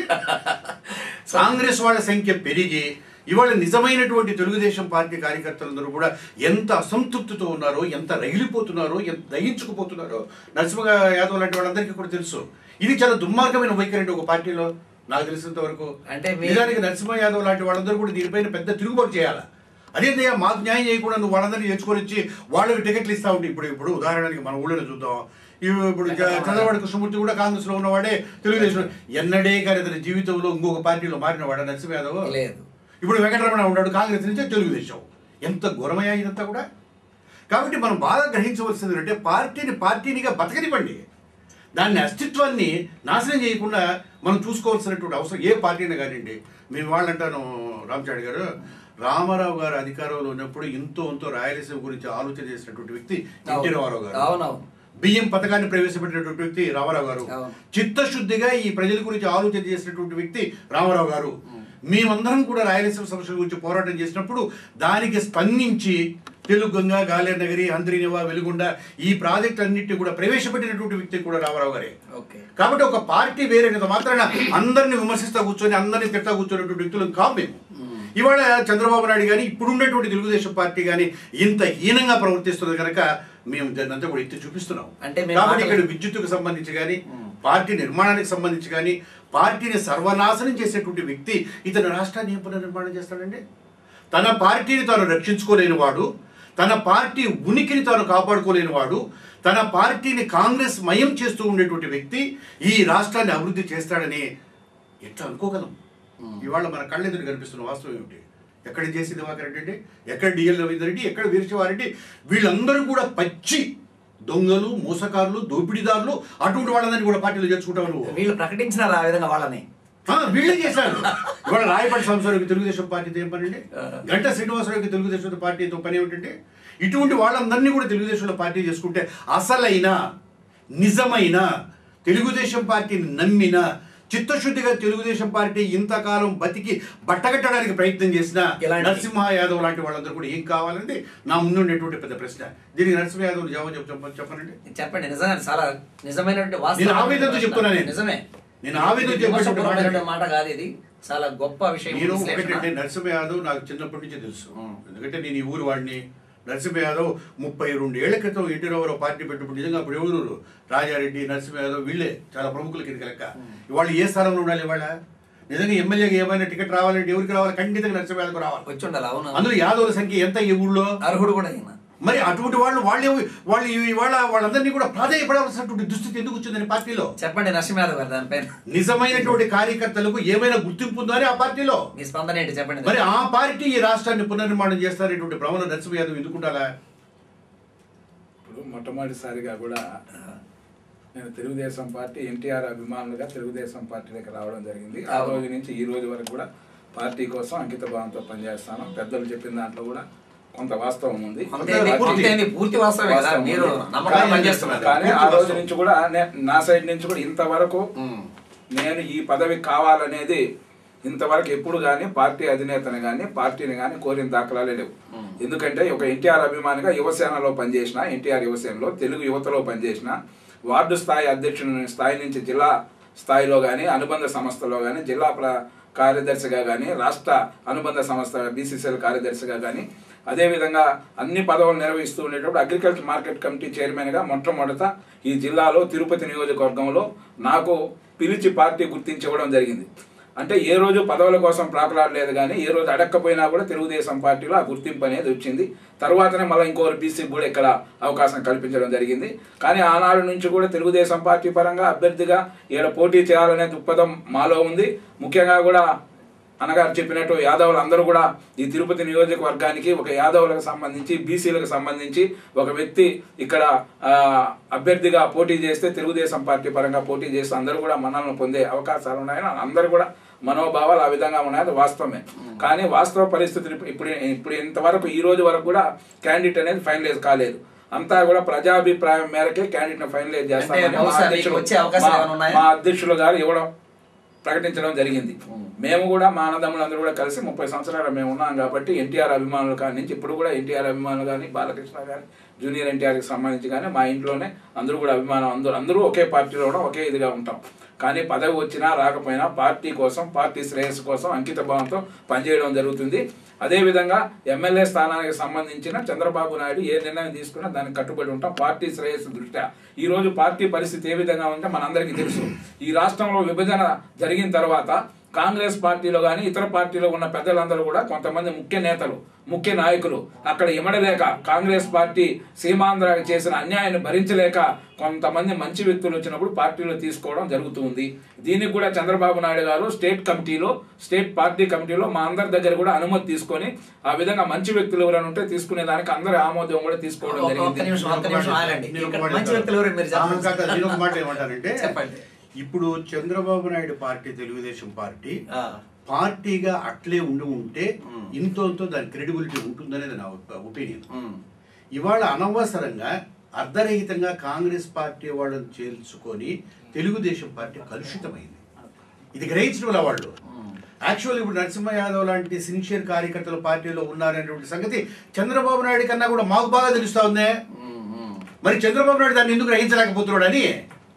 కాంగ్రెస్ వాళ్ళ సంఖ్య పెరిగి ఇవాళ నిజమైనటువంటి తెలుగుదేశం పార్టీ కార్యకర్తలందరూ కూడా ఎంత అసంతృప్తితో ఉన్నారో ఎంత రగిలిపోతున్నారో ఎంత దహించుకుపోతున్నారో నరసింహ యాదవ్ లాంటి వాళ్ళందరికీ కూడా తెలుసు ఇది చాలా దుర్మార్గమైన వైఖరి అండి ఒక పార్టీలో నాకు తెలిసినంత వరకు అంటే మీ- నిజానికి నరసింహ యాదవ్ లాంటి వాళ్ళందరూ కూడా దీనిపైన పెద్ద తిరుగుబాటు చేయాలి అదేంటయ్యా మాకు న్యాయం చేయకుండా నువ్వు వాళ్ళందరినీ తెచ్చుకొని వచ్చి వాళ్ళకి టికెట్లు ఇస్తా ఉంటే ఇప్పుడు ఇప్పుడు ఉదాహరణకి మన ఊళ్ళో చూద్దాం ఇవి ఇప్పుడు చ- చంద్రబాబు కృష్ణమూర్తి కూడా కాంగ్రెస్ లో ఉన్నవాడే తెలుగుదేశం ఎన్నడే కానీ అతని జీవితంలో ఇంకొక పార్టీలో మారినవాడా నరసింహ యాదవ్ లేదు ఇప్పుడు వెంకటరమణ ఉన్నాడు కాంగ్రెస్ నుంచే తెలుగుదేశం ఎంత ఘోరమయ్యా ఇదంతా కూడా కాబట్టి మనం బాగా గ్రహించవలసింది అంటే పార్టీని పార్టీనిగా బతకనివ్వండి దాన్ని అస్తిత్వాన్ని నాశనం చేయకుండా మనం చూసుకోవాల్సినటువంటి అవసరం ఏ పార్టీని కానివ్వండి మేము వాళ్ళు అంటాను రామచారి గారు రామారావు గారు అధికారంలో ఉన్నప్పుడు ఇంతో ఇంతో రాయలసీమ గురించి ఆలోచన చేసినటువంటి వ్యక్తి ఎన్టీ రామారావు గారు అవునవును బియ్యం పథకాన్ని ప్రవేశపెట్టినటువంటి వ్యక్తి రామారావు గారు అవును. చిత్తశుద్ధిగా ఈ ప్రజల గురించి ఆలోచన చేసినటువంటి వ్యక్తి రామారావు గారు మేమందరం కూడా రాయలసీమ సమస్యల గురించి పోరాటం చేసినప్పుడు దానికి స్పందించి తెలుగు గంగా గాలేరు నగరి హంద్రీనివా వెలుగుండ ఈ ప్రాజెక్ట్ అన్నింటినీ కూడా ప్రవేశపెట్టినటువంటి వ్యక్తి కూడా రామారావు గారే ఓకే కాబట్టి ఒక పార్టీ వేరేనంత మాత్రాన అందరిని విమర్శిస్తా కూర్చొని అందరిని తిట్టా కూర్చున్నటువంటి వ్యక్తులు కాదు మేము ఇవాళ చంద్రబాబు నాయుడు కానీ ఇప్పుడున్నటువంటి తెలుగుదేశం పార్టీ కానీ ఇంత హీనంగా ప్రవర్తిస్తున్నది కనుక మేము దాన్ని అంతా కూడా ఎత్తి చూపిస్తున్నాం అంటే మేము కాబట్టి మాటలు- ఇక్కడ విద్యుత్తుకు సంబంధించి కానీ పార్టీ నిర్మాణానికి సంబంధించి కానీ పార్టీని సర్వనాశనం చేసేటువంటి వ్యక్తి ఇతను రాష్ట్రాన్ని ఏం పునర్నిర్మాణం చేస్తాడండి తన పార్టీని తాను రక్షించుకోలేని వాడు తన పార్టీ ఉనికిని తాను కాపాడుకోలేని వాడు తన పార్టీని కాంగ్రెస్ మయం చేస్తూ ఉండేటువంటి వ్యక్తి ఈ రాష్ట్రాన్ని అభివృద్ధి చేస్తాడని ఎట్లా అనుకోగలం ఇవాళ మన కళ్ళెదురు కనిపిస్తున్న వాస్తవం ఏమిటి ఎక్కడ జేసీ దివాకర్ రెడ్డి అండి ఎక్కడ డిఎల్ రవీందర్ రెడ్డి ఎక్కడ వీరశివారెడ్డి వీళ్ళందరూ కూడా పచ్చి దొంగలు మోసకారులు దోపిడీదారులు అటువంటి వాళ్ళందరినీ కూడా పార్టీలో చేర్చుకుంటావు నువ్వు వీళ్ళు ప్రకటించినారు ఆ విధంగా వాళ్ళని ఆ, వీళ్ళే చేశారు ఇవాళ రాయపాటి సంవత్సరానికి తెలుగుదేశం పార్టీతో ఏం పని అండి గంట శ్రీనివాసరావుకి తెలుగుదేశం పార్టీతో పని ఏమిటంటే ఇటువంటి వాళ్ళందరినీ కూడా తెలుగుదేశంలో పార్టీ చేసుకుంటే అసలైన నిజమైన తెలుగుదేశం పార్టీని నమ్మిన చిత్తశుద్ధిగా తెలుగుదేశం పార్టీ ఇంతకాలం బతికి బట్టగట్టడానికి ప్రయత్నం చేసిన ఎలాంటి- నరసింహ యాదవ్ లాంటి వాళ్ళందరూ కూడా ఏం కావాలండి నా ముందు ఉండేటువంటి పెద్ద ప్రశ్న దీనికి నరసింహ యాదవ్ జవాబు చెప్ప చెప్ప- చెప్పనండి చెప్పండి నిజంగా చాలా నిజమైనటువంటి నేను ఆవేదనతో ప్రశ్న. చెప్తున్నా నేను. నిజమే నేను ఆవేదనతో ఇది చెప్పేటువంటి విమర్శపూర్వకమైనటువంటి మాట కాదు ఇది చాలా గొప్ప విషయం నేను విశ్లేషణ. ఒకటంటే నరసింహ యాదవ్ నాకు చిన్నప్పటి నుంచి తెలుసు ఎందుకంటే నేను ఈ ఊరు వాడిని నరసింహ యాదవ్ ముప్పై రెండు ఏళ్ల క్రితం ఎన్టీ రామారావు పార్టీ పెట్టినప్పుడు నిజంగా అప్పుడు ఎవరు రాజారెడ్డి నరసింహ యాదవ్ వీళ్ళే చాలా ప్రముఖుల కింద లెక్క ఇవాళ ఏ స్థానంలో ఉండాలి ఇవాళ నిజంగా ఎమ్మెల్యేగా ఏమైనా టికెట్ రావాలంటే ఎవరికి రావాలి ఖండితంగా నరసింహ యాదవ్ రావాలి వచ్చి ఉండాలి అవును అందులో యాదవుల సంఖ్య ఎంత ఈ ఊళ్ళో అర్హుడు కూడా అయినా మరి అటువంటి వాళ్ళు వాళ్ళు వాళ్ళు ఇవాళ వాళ్ళందరినీ కూడా ప్రాధాన్యపడాల్సినటువంటి దుస్థితి ఎందుకు వచ్చిందని పార్టీలో చెప్పండి నరసింహ యాదవ్ గారు దానిపైన నిజమైనటువంటి కార్యకర్తలకు ఏమైనా గుర్తింపు ఉందా అని ఆ పార్టీలో మీ స్పందన ఏంటి చెప్పండి మరి ఆ పార్టీ ఈ రాష్ట్రాన్ని పునర్నిర్మాణం చేస్తారనేటువంటి భ్రమణ నరసింహ యాదవ్ ఎందుకుంటారా ఇప్పుడు మొట్టమొదటిసారిగా కూడా నేను తెలుగుదేశం పార్టీ ఎన్టీఆర్ అభిమానులుగా తెలుగుదేశం పార్టీలోకి రావడం జరిగింది ఆ అవును. రోజు నుంచి ఈ రోజు వరకు కూడా పార్టీ కోసం అంకిత భావంతో పనిచేస్తాను పెద్దలు చెప్పిన దాంట్లో కూడా కొంత వాస్తవం ఉంది అంతేంది, పూర్తి- అంతేంది, పూర్తి వాస్తవమే కదా వాస్తవం మీరు ఉంది. నమ్మకంగా కానీ- పనిచేస్తున్నారు కానీ ఆ పూర్తి రోజు వాస్తవం. నుంచి కూడా నే- నా సైడ్ నుంచి కూడా ఇంతవరకు నేను ఈ పదవి కావాలనేది ఇంతవరకు ఎప్పుడు కానీ పార్టీ అధినేతను కానీ పార్టీని కానీ కోరిన దాఖలాలే లేవు ఎందుకంటే ఒక ఎన్టీఆర్ అభిమానిగా యువసేనలో పనిచేసిన ఎన్టీఆర్ యువసేనలో తెలుగు యువతలో పనిచేసిన వార్డు స్థాయి అధ్యక్షుని స్థాయి నుంచి జిల్లా స్థాయిలో కానీ అనుబంధ సంస్థలో కానీ జిల్లా ప్ర కార్యదర్శిగా కానీ రాష్ట్ర అనుబంధ సంస్థ బీసీసీఎల్ కార్యదర్శిగా కానీ అదేవిధంగా అన్ని పదవులు నిర్వహిస్తూ ఉండేటప్పుడు అగ్రికల్చర్ మార్కెట్ కమిటీ చైర్మన్గా మొట్టమొదట ఈ జిల్లాలో తిరుపతి నియోజకవర్గంలో నాకు పిలిచి పార్టీ గుర్తించివ్వడం జరిగింది అంటే ఏ రోజు పదవుల కోసం ప్రాకులాడలేదు కానీ ఏ రోజు అడక్కపోయినా కూడా తెలుగుదేశం పార్టీలో ఆ గుర్తింపు అనేది వచ్చింది తర్వాతనే మళ్ళీ ఇంకోరు బీసీ కూడా ఇక్కడ అవకాశం కల్పించడం జరిగింది కానీ ఆనాడు నుంచి కూడా తెలుగుదేశం పార్టీ పరంగా అభ్యర్థిగా ఈడ పోటీ చేయాలనే దృక్పథం మాలో ఉంది ముఖ్యంగా కూడా అన్నగారు చెప్పినట్టు యాదవులు అందరూ కూడా ఈ తిరుపతి నియోజకవర్గానికి ఒక యాదవులకు సంబంధించి బీసీలకు సంబంధించి ఒక వ్యక్తి ఇక్కడ ఆ, అభ్యర్థిగా పోటీ చేస్తే తెలుగుదేశం పార్టీ పరంగా పోటీ చేస్తే అందరూ కూడా మనల్ని పొందే అవకాశాలు ఉన్నాయని అందరూ కూడా మనోభావాలు ఆ విధంగా ఉన్నాయి అది వాస్తవమే కానీ వాస్తవ పరిస్థితులు ఇప్పుడు- ఇప్పుడు ఇప్పుడు ఇంతవరకు ఈ రోజు వరకు కూడా క్యాండిడేట్ అనేది ఫైనలైజ్ కాలేదు అంతా కూడా ప్రజాభిప్రాయం మేరకే క్యాండిడేట్ ఫైనలైజ్ చేస్తామని మా బహుశా మీకు అధ్యక్షులు- వచ్చే అవకాశాలు మా- ఏమైనా ఉన్నాయా? మా అధ్యక్షులు గారు ఇవ్వడం ప్రకటించడం జరిగింది మేము కూడా మా అన్నదమ్ములందరూ కూడా కలిసి ముప్పై సంవత్సరాలు మేము ఉన్నాం కాబట్టి ఎన్టీఆర్ అభిమానులు కాడి నుంచి ఇప్పుడు కూడా ఎన్టీఆర్ అభిమానులు కానీ బాలకృష్ణ కానీ జూనియర్ ఎన్టీఆర్కి సంబంధించి కానీ మా ఇంట్లోనే అందరూ కూడా అభిమానం అందరూ అందరూ ఒకే పార్టీలో కూడా ఒకే ఇదిగా ఉంటాం కానీ పదవి వచ్చినా రాకపోయినా పార్టీ కోసం పార్టీ శ్రేయస్సు కోసం అంకిత భావంతో పనిచేయడం జరుగుతుంది అదేవిధంగా ఎమ్మెల్యే స్థానానికి సంబంధించిన చంద్రబాబు నాయుడు ఏ నిర్ణయం తీసుకున్నా దానికి కట్టుబడి ఉంటాం పార్టీ శ్రేయస్సు దృష్ట్యా ఈ రోజు పార్టీ పరిస్థితి ఏ విధంగా ఉంటే మనందరికీ తెలుసు ఈ రాష్ట్రంలో విభజన జరిగిన తర్వాత కాంగ్రెస్ పార్టీలో కానీ ఇతర పార్టీలో ఉన్న పెద్దలందరూ కూడా కొంతమంది ముఖ్య నేతలు ముఖ్య నాయకులు అక్కడ ఇమడలేక కాంగ్రెస్ పార్టీ సీమాంధ్ర చేసిన అన్యాయాన్ని భరించలేక కొంతమంది మంచి వ్యక్తులు వచ్చినప్పుడు పార్టీలో తీసుకోవడం జరుగుతుంది దీనికి కూడా చంద్రబాబు నాయుడు గారు స్టేట్ కమిటీలో స్టేట్ పార్టీ కమిటీలో మా అందరి దగ్గర కూడా అనుమతి తీసుకొని ఆ విధంగా మంచి వ్యక్తులు ఎవరైనా ఉంటే తీసుకునే దానికి అందరి ఆమోదం కూడా తీసుకోవడం ఒక్క జరిగింది నిమిషం ఒక్క నిమిషం ఆగండి నేను ఒక ఇక్కడ మాట మంచి వ్యక్తులు ఎవరు మీరు ఆ, కాదు, చెప్పండి నేను ఒక మాట ఏమంటానంటే చెప్పండి. ఇప్పుడు చంద్రబాబు నాయుడు పార్టీ తెలుగుదేశం పార్టీ ఆ, పార్టీగా అట్లే ఉండి ఉంటే మ్. ఇంతో ఇంతో దాని క్రెడిబిలిటీ ఉంటుందనేది నా ఒపీనియన్ ఉమ్, ఇవాళ అనవసరంగా అర్ధరహితంగా కాంగ్రెస్ పార్టీ వాళ్ళని చేల్చుకొని తెలుగుదేశం పార్టీ కలుషితమైంది ఇది గ్రహించడం వల్ల వాళ్ళు ఉమ్. యాక్చువల్ ఇప్పుడు నరసింహ యాదవ్ లాంటి సిన్సియర్ కార్యకర్తలు పార్టీలో ఉన్నారనేటువంటి సంగతి చంద్రబాబు నాయుడు కన్నా కూడా మాకు బాగా తెలుస్తా ఉందే ఉమ్, ఉమ్. మరి చంద్రబాబు నాయుడు దాన్ని ఎందుకు గ్రహించలేకపోతున్నాడు అని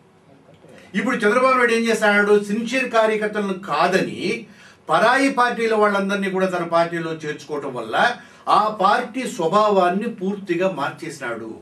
ఇప్పుడు చంద్రబాబు నాయుడు ఏం చేస్తాడు సిన్సియర్ కార్యకర్తలను కాదని పరాయి పార్టీల వాళ్ళందరినీ కూడా తన పార్టీలో చేర్చుకోవటం వల్ల ఆ పార్టీ స్వభావాన్ని పూర్తిగా మార్చేసినాడు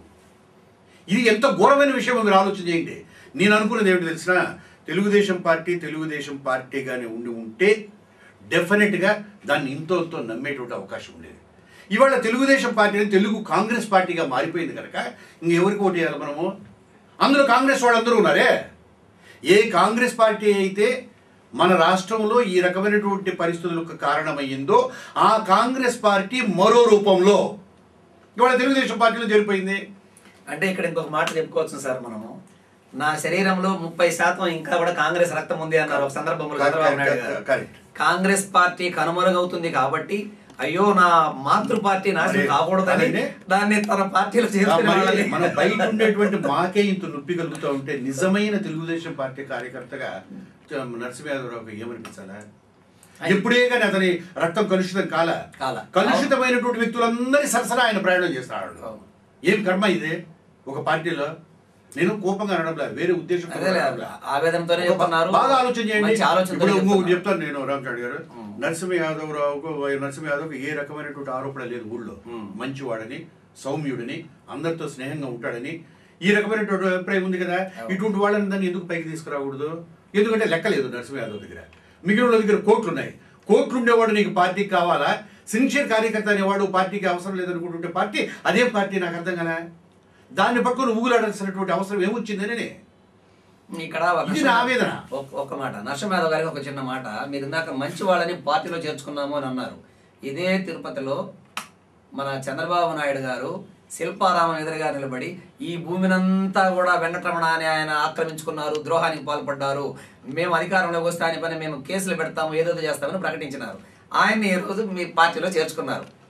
ఇది ఎంత ఘోరమైన విషయమో మీరు ఆలోచన చేయండి నేను అనుకున్నది ఏమిటి తెలిసిన తెలుగుదేశం పార్టీ తెలుగుదేశం పార్టీగానే ఉండి ఉంటే డెఫినెట్గా దాన్ని ఇంతో ఇంతో నమ్మేటువంటి అవకాశం ఉండేది ఇవాళ తెలుగుదేశం పార్టీ తెలుగు కాంగ్రెస్ పార్టీగా మారిపోయింది కనుక ఇంకెవరికి ఓటు వేయాలి మనము అందులో కాంగ్రెస్ వాళ్ళందరూ ఉన్నారే ఏ కాంగ్రెస్ పార్టీ అయితే మన రాష్ట్రంలో ఈ రకమైనటువంటి పరిస్థితులకు కారణమయ్యిందో ఆ కాంగ్రెస్ పార్టీ మరో రూపంలో ఇవాళ తెలుగుదేశం పార్టీలో చేరిపోయింది అంటే ఇక్కడ ఇంకొక మాట చెప్పుకోవచ్చు సార్ మనము నా శరీరంలో ముప్పై శాతం ఇంకా కూడా కాంగ్రెస్ రక్తం ఉంది అన్నారు ఒక సందర్భంలో చంద్రబాబు నాయుడు గారు కరెక్ట్ కాంగ్రెస్ పార్టీ కనుమరుగవుతుంది కాబట్టి అయ్యో నా మాతృ పార్టీ నాశనం మరి కాకూడదని అదండి. దాన్ని తన పార్టీలో చేర్చుకునే మరి వాళ్ళని మన బయట ఉండేటువంటి మాకే ఇంత నొప్పి కలుగుతూ ఉంటే నిజమైన తెలుగుదేశం పార్టీ కార్యకర్తగా చ- నరసింహయాదవరావుకి ఏమనిపించాలా ఎప్పుడే కానీ అతని రక్తం కలుషితం కాల కాల. కలుషితమైనటువంటి వ్యక్తులందరి సరసన ఆయన ప్రయాణం చేస్తాడు అవును. ఏం కర్మ ఇది ఒక పార్టీలో నేను కోపంగా అనడంలా వేరే ఉద్దేశం అదేలే, ఆవేదనతోనే చెప్తున్నారు. బాగా ఆలోచన చేయండి మంచి ఆలోచనతోనే ఇప్పుడు ఇంకొకటి చెప్తున్నారు. చెప్తాను నేను రామచారి గారు నరసింహ యాదవ్ రావుకు నరసింహ యాదవ్ ఏ రకమైనటువంటి ఆరోపణ లేదు ఊళ్ళో మ్మ్. మంచివాడని సౌమ్యుడని అందరితో స్నేహంగా ఉంటాడని ఈ రకమైనటువంటి అభిప్రాయం ఉంది కదా ఇటువంటి వాళ్ళని దాన్ని ఎందుకు పైకి తీసుకురాకూడదు ఎందుకంటే లెక్క లేదు నరసింహ యాదవ్ దగ్గర మిగిలిన వాళ్ళ దగ్గర కోట్లు ఉన్నాయి కోట్లు ఉండేవాడు నీకు పార్టీకి కావాలా సిన్సియర్ కార్యకర్త అనేవాడు పార్టీకి అవసరం లేదనుకుంటుంటే పార్టీ అదే పార్టీ నాకు అర్థం కదా దాన్ని పట్టుకొని ఊగులాడాల్సినటువంటి అవసరం ఏమొచ్చిందని ఇక్కడ ఒక ఇది నా ఆవేదన. ఒక- ఒక మాట నరసింహ యాదవ్ గారికి ఒక చిన్న మాట మీరు ఇందాక మంచి వాళ్ళని పార్టీలో చేర్చుకున్నాము అని అన్నారు ఇదే తిరుపతిలో మన చంద్రబాబు నాయుడు గారు శిల్పారామం ఎదురుగా నిలబడి ఈ భూమినంతా కూడా వెంకటరమణ అని ఆయన ఆక్రమించుకున్నారు ద్రోహానికి పాల్పడ్డారు మేము అధికారంలోకి వస్తే ఆయన పని మేము కేసులు పెడతాము ఏదేదో చేస్తామని ప్రకటించినారు ఆయన్ని ఈ రోజు మీ పార్టీలో చేర్చుకున్నారు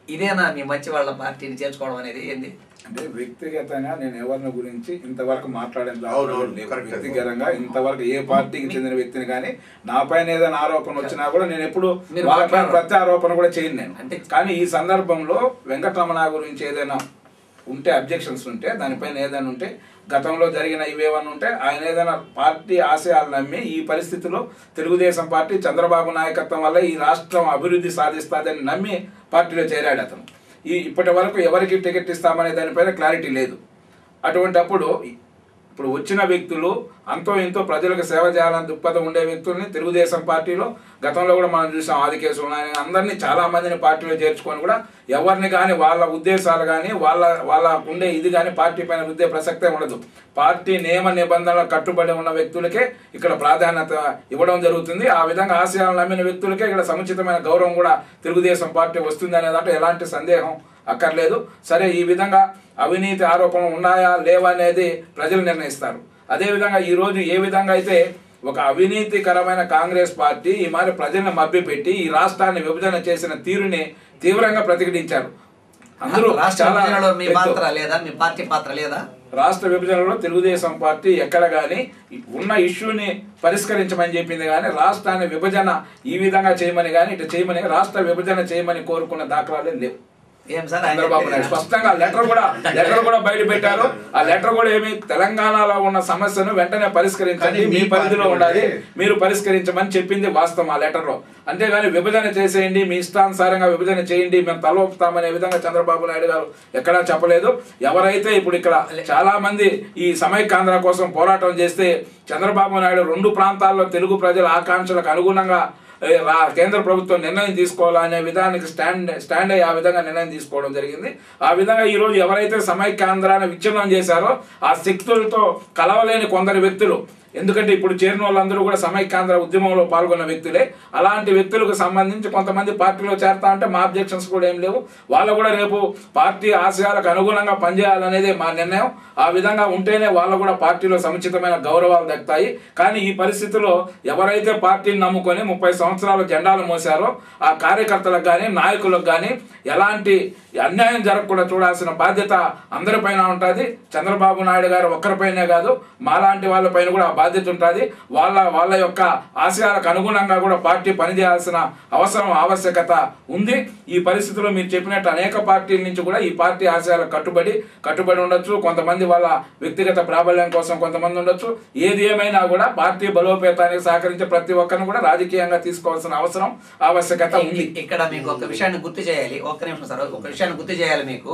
ఇదేనా మీ మంచి వాళ్ళ పార్టీని చేర్చుకోవడం అనేది ఏంది అంటే వ్యక్తిగతంగా నేను ఎవరిని గురించి ఇంతవరకు మాట్లాడేంత అవును, అవును, లేదు. correct. వ్యక్తిగతంగా ఇంతవరకు ఏ పార్టీకి చెందిన వ్యక్తిని కానీ నా పైన ఏదైనా ఆరోపణ వచ్చినా కూడా నేను ఎప్పుడు మీరు వాళ్ళ పైన మాట్లాడరు. ప్రత్యారోపణ కూడా చేయను నేను అంటే- కానీ ఈ సందర్భంలో వెంకటరమణ గురించి ఏదైనా ఉంటే అబ్జెక్షన్స్ ఉంటే దానిపైన ఏదైనా ఉంటే గతంలో జరిగిన ఇవేమన్నా ఉంటే ఆయన ఏదైనా పార్టీ ఆశయాలు నమ్మి ఈ పరిస్థితిలో తెలుగుదేశం పార్టీ చంద్రబాబు నాయకత్వం వల్ల ఈ రాష్ట్రం అభివృద్ధి సాధిస్తుందని నమ్మి పార్టీలో చేరాడు అతను ఈ ఇప్పటి వరకు ఎవరికి టికెట్ ఇస్తామనే దానిపైన క్లారిటీ లేదు అటువంటప్పుడు ఇప్పుడు వచ్చిన వ్యక్తులు అంతో ఇంతో ప్రజలకు సేవ చేయాలని దృక్పథం ఉండే వ్యక్తుల్ని తెలుగుదేశం పార్టీలో గతంలో కూడా మనం చూసాం ఆదికేశ్వరం ఆయన అందరినీ చాలా మందిని పార్టీలో చేర్చుకొని కూడా ఎవరిని కానీ వాళ్ళ ఉద్దేశాలు కానీ వాళ్ళ వాళ్ళ ఉండే ఇది కానీ పార్టీ పైన రుద్దే ప్రసక్తే ఉండదు పార్టీ నియమ నిబంధనలకు కట్టుబడి ఉన్న వ్యక్తులకే ఇక్కడ ప్రాధాన్యత ఇవ్వడం జరుగుతుంది ఆ విధంగా ఆశయాలు నమ్మిన వ్యక్తులకే ఇక్కడ సముచితమైన గౌరవం కూడా తెలుగుదేశం పార్టీ వస్తుంది అనే దాంట్లో ఎలాంటి సందేహం అక్కర్లేదు సరే ఈ విధంగా అవినీతి ఆరోపణలు ఉన్నాయా లేవా అనేది ప్రజలు నిర్ణయిస్తారు అదేవిధంగా ఈరోజు ఏ విధంగా అయితే ఒక అవినీతికరమైన కాంగ్రెస్ పార్టీ ఈ మరి ప్రజలను మభ్యపెట్టి ఈ రాష్ట్రాన్ని విభజన చేసిన తీరుని తీవ్రంగా ప్రతిఘటించారు అందరూ రాష్ట్ర చాలా విభజనలో మీ ఎత్తు- పాత్ర లేదా మీ పార్టీ పాత్ర లేదా రాష్ట్ర విభజనలో తెలుగుదేశం పార్టీ ఎక్కడ కానీ ఉన్న ఇష్యూని పరిష్కరించమని చెప్పింది కానీ రాష్ట్రాన్ని విభజన ఈ విధంగా చేయమని కానీ ఇటు చేయమని రాష్ట్ర విభజన చేయమని కోరుకున్న దాఖలాలే లేవు ఏం సార్ ఆయన చంద్రబాబు నాయుడు చెప్పేదా? స్పష్టంగా లెటర్ కూడా లెటర్ కూడా బయట పెట్టారు ఆ లెటర్ కూడా ఏమి తెలంగాణలో ఉన్న సమస్యను వెంటనే పరిష్కరించండి కానీ మీ మీ పరిధిలో పార్టీ ఉండాలి ఉంటే- మీరు పరిష్కరించమని చెప్పింది వాస్తవం ఆ లెటర్ లో అంతేగాని విభజన చేసేయండి మీ ఇష్టానుసారంగా విభజన చేయండి మేము తలవపుతామనే విధంగా చంద్రబాబు నాయుడు గారు ఎక్కడా చెప్పలేదు ఎవరైతే ఇప్పుడు ఇక్కడ చాలా మంది ఈ సమైక్యాంధ్ర కోసం పోరాటం చేస్తే చంద్రబాబు నాయుడు రెండు ప్రాంతాల్లో తెలుగు ప్రజల ఆకాంక్షలకు అనుగుణంగా ఏ, రా- కేంద్ర ప్రభుత్వం నిర్ణయం తీసుకోవాలనే విధానికి స్టాండ్ స్టాండ్ అయ్యి ఆ విధంగా నిర్ణయం తీసుకోవడం జరిగింది ఆ విధంగా ఈ రోజు ఎవరైతే సమైక్యాంధ్రాన్ని విచ్ఛిన్నం చేశారో ఆ శక్తులతో కలవలేని కొందరు వ్యక్తులు ఎందుకంటే ఇప్పుడు చేరిన వాళ్ళందరూ కూడా సమైక్యాంధ్ర ఉద్యమంలో పాల్గొన్న వ్యక్తులే అలాంటి వ్యక్తులకు సంబంధించి కొంతమంది పార్టీలో చేరతా అంటే మా అబ్జెక్షన్స్ కూడా ఏం లేవు వాళ్ళు కూడా రేపు పార్టీ ఆశయాలకు అనుగుణంగా పనిచేయాలనేదే మా నిర్ణయం ఆ విధంగా ఉంటేనే వాళ్ళు కూడా పార్టీలో సముచితమైన గౌరవాలు దక్కుతాయి కానీ ఈ పరిస్థితిలో ఎవరైతే పార్టీని నమ్ముకొని ముప్పై సంవత్సరాలు జెండాలు మోసారో ఆ కార్యకర్తలకు కానీ నాయకులకు కానీ ఎలాంటి అన్యాయం జరగకుండా చూడాల్సిన బాధ్యత అందరిపైన ఉంటుంది చంద్రబాబు నాయుడు గారు ఒక్కరిపైనే కాదు మాలాంటి వాళ్ళపైన కూడా ఆ బాధ్యత ఉంటుంది వాళ్ళ వాళ్ళ యొక్క ఆశయాలకు అనుగుణంగా కూడా పార్టీ పనిచేయాల్సిన అవసరం ఆవశ్యకత ఉంది ఈ పరిస్థితిలో మీరు చెప్పినట్టు అనేక పార్టీల నుంచి కూడా ఈ పార్టీ ఆశయాలకు కట్టుబడి కట్టుబడి ఉండొచ్చు కొంతమంది వాళ్ళ వ్యక్తిగత ప్రాబల్యం కోసం కొంతమంది ఉండొచ్చు ఏది ఏమైనా కూడా పార్టీ బలోపేతానికి సహకరించే ప్రతి ఒక్కరిని కూడా రాజకీయంగా తీసుకోవాల్సిన అవసరం ఆవశ్యకత ఉంది ఇ- ఇక్కడ మీకు ఒక విషయాన్ని గుర్తు చేయాలి ఒక్క నిమిషం సార్ ఒక విషయాన్ని గుర్తు చేయాలి మీకు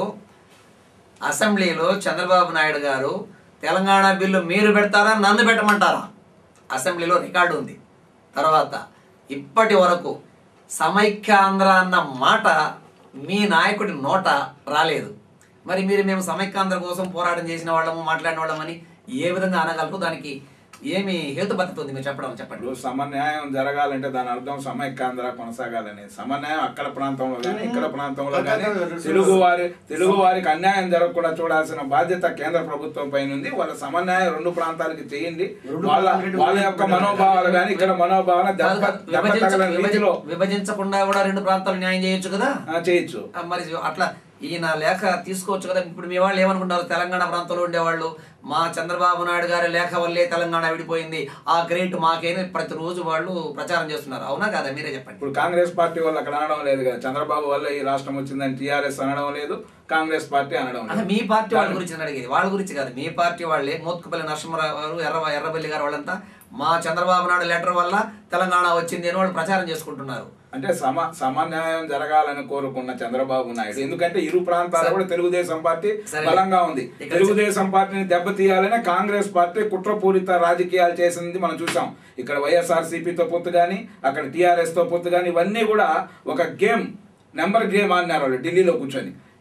అసెంబ్లీలో చంద్రబాబు నాయుడు గారు తెలంగాణ బిల్లు మీరు పెడతారా నన్ను పెట్టమంటారా అసెంబ్లీలో రికార్డు ఉంది తర్వాత ఇప్పటి వరకు సమైక్యాంధ్ర అన్న మాట మీ నాయకుడి నోట రాలేదు మరి మీరు మేము సమైక్యాంధ్ర కోసం పోరాటం చేసిన వాళ్ళము మాట్లాడిన వాళ్ళమని ఏ విధంగా అనగలరు దానికి ఏమి హేతుబద్ధత ఉంది మీరు చెప్పడం చెప్పండి ఇప్పుడు సమన్యాయం జరగాలంటే దాని అర్థం సమైక్యాంధ్ర కొనసాగాలని సమన్యాయం అక్కడ ప్రాంతంలో కానీ ఇక్కడ ప్రాంతంలో కానీ తెలుగు వారి తెలుగు వారికి అన్యాయం జరగకుండా చూడాల్సిన బాధ్యత కేంద్ర ప్రభుత్వం పైన ఉంది వాళ్ళ సమన్యాయం రెండు ప్రాంతాలకి చేయండి రెండు వాళ్ళ ప్రాంతాలకి వాళ్ళ యొక్క మనోభావాలు కానీ ఇక్కడ మనోభావాలు కాదు దెబ్బ కాదు, దెబ్బ విభజించ- తగలని విభజి- రీతిలో విభజించకుండా కూడా రెండు ప్రాంతాలు న్యాయం చేయొచ్చు కదా ఆ, చేయొచ్చు ఆ, మరి అట్లా ఈయన లేఖ తీసుకోవచ్చు కదా ఇప్పుడు మీ వాళ్ళు ఏమనుకుంటారు తెలంగాణ ప్రాంతంలో ఉండేవాళ్ళు మా చంద్రబాబు నాయుడు గారి లేఖ వల్లే తెలంగాణ విడిపోయింది ఆ గ్రేట్ మాకేని ప్రతిరోజు వాళ్ళు ప్రచారం చేస్తున్నారు అవునా కదా మీరే చెప్పండి ఇప్పుడు కాంగ్రెస్ పార్టీ వాళ్ళు అక్కడ అనడం లేదు కదా చంద్రబాబు వల్ల ఈ రాష్ట్రం వచ్చిందని టీఆర్ఎస్ అనడం లేదు కాంగ్రెస్ పార్టీ అనడం అంటే లేదు మీ పార్టీ వాళ్ళ గురించి నేను అడిగేది వాళ్ళ గురించి కాదు మీ పార్టీ వాళ్ళే మోత్కుపల్లి నరసింహరావు గారు ఎర్ర ఎర్రబల్లి గారు వాళ్ళంతా మా చంద్రబాబు నాయుడు లెటర్ వల్ల తెలంగాణ వచ్చింది అని వాళ్ళు ప్రచారం చేసుకుంటున్నారు అంటే సమ సమన్యాయం జరగాలని కోరుకున్న చంద్రబాబు నాయుడు ఎందుకంటే ఇరు ప్రాంతాలు కూడా తెలుగుదేశం పార్టీ సరే. బలంగా ఉంది ఇక్కడ తెలుగుదేశం పార్టీని దెబ్బతీయాలనే కాంగ్రెస్ పార్టీ కుట్రపూరిత రాజకీయాలు చేసింది మనం చూసాం ఇక్కడ వైఎస్ఆర్ తో పొత్తు కానీ అక్కడ టీఆర్ఎస్ తో పొత్తు కానీ ఇవన్నీ కూడా ఒక గేమ్ నెంబర్ గేమ్ ఆడినారు వాళ్ళు ఢిల్లీలో కూర్చొని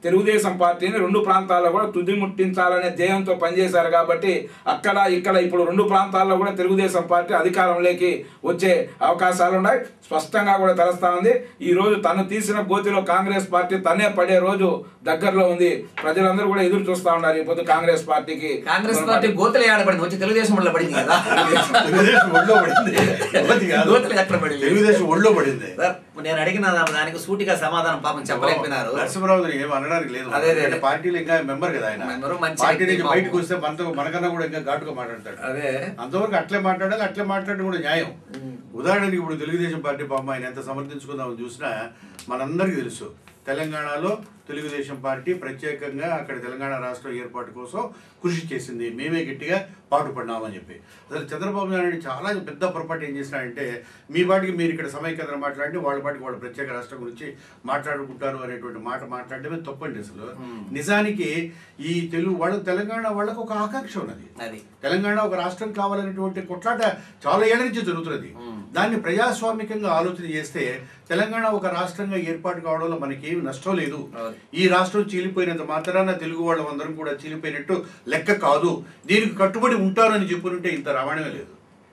తెలుగుదేశం పార్టీని రెండు ప్రాంతాల్లో కూడా తుది ముట్టించాలనే ధ్యేయంతో పనిచేశారు కాబట్టి అక్కడ ఇక్కడ ఇప్పుడు రెండు ప్రాంతాల్లో కూడా తెలుగుదేశం పార్టీ అధికారంలోకి వచ్చే అవకాశాలు ఉన్నాయి స్పష్టంగా కూడా తెలుస్తా ఉంది ఈ రోజు తను తీసిన గోతిలో కాంగ్రెస్ పార్టీ తనే పడే రోజు దగ్గరలో ఉంది ప్రజలందరూ కూడా ఎదురు చూస్తా ఉన్నారు ఈ పొద్దు కాంగ్రెస్ పార్టీకి కాంగ్రెస్ పార్టీ గోతులు ఏడబడింది వచ్చి తెలుగుదేశం వల్ల పడింది కదా తెలుగుదేశం ఒళ్ళో పడింది ఒకటి కాదు. గోతులు ఎక్కడ పడింది తెలుగుదేశం ఒళ్ళో పడింది సార్ నేను అడిగిన దానికి సూటిగా సమాధానం పాపం చెప్పలేకపోయినారు నరసింహరావు ఏం అనడానికి లేదు అదే, అదే. అంటే పార్టీలో ఇంకా మెంబర్ కదా ఆయన మెంబరు, మంచి పార్టీ వ్యక్తి నుంచి పాపం. బయటకు వస్తే మనతో మనకన్నా కూడా ఇంకా ఘాటుగా మాట్లాడతాడు అదే అంతవరకు అట్లే మాట్లాడాలి అట్లే మాట్లాడడం కూడా న్యాయం ఉదాహరణకి ఇప్పుడు తెలుగుదేశం పార్టీ పాపం ఆయన ఎంత సమర్థించుకుందామని చూసినా మనందరికీ తెలుసు తెలంగాణలో తెలుగుదేశం పార్టీ ప్రత్యేకంగా అక్కడ తెలంగాణ రాష్ట్ర ఏర్పాటు కోసం కృషి చేసింది మేమే గట్టిగా పాటుపడినామని చెప్పి అసలు చంద్రబాబు నాయుడు చాలా పెద్ద పొరపాటు ఏం చేసినాడంటే మీ పాటికి మీరు ఇక్కడ సమైక్యతను మాట్లాడి వాళ్ళ పాటికి వాళ్ళ ప్రత్యేక రాష్ట్రం గురించి మాట్లాడుకుంటారు అనేటువంటి మాట మాట్లాడడమే తప్పండి అసలు నిజానికి ఈ తెలుగు వాళ్ళ తెలంగాణ వాళ్ళకు ఒక ఆకాంక్ష ఉన్నది అది తెలంగాణ ఒక రాష్ట్రం కావాలనేటువంటి కొట్లాట చాలా ఏళ్ళ నుంచి జరుగుతున్నది దాన్ని ప్రజాస్వామికంగా ఆలోచన చేస్తే తెలంగాణ ఒక రాష్ట్రంగా ఏర్పాటు కావడంలో మనకేమి నష్టం లేదు అవును. ఈ రాష్ట్రం చీలిపోయినంత మాత్రాన తెలుగు వాళ్ళందరం కూడా చీలిపోయినట్టు లెక్క కాదు దీనికి కట్టుబడి ఉంటారని చెప్పుకుంటే ఇంత రామాయణమే లేదు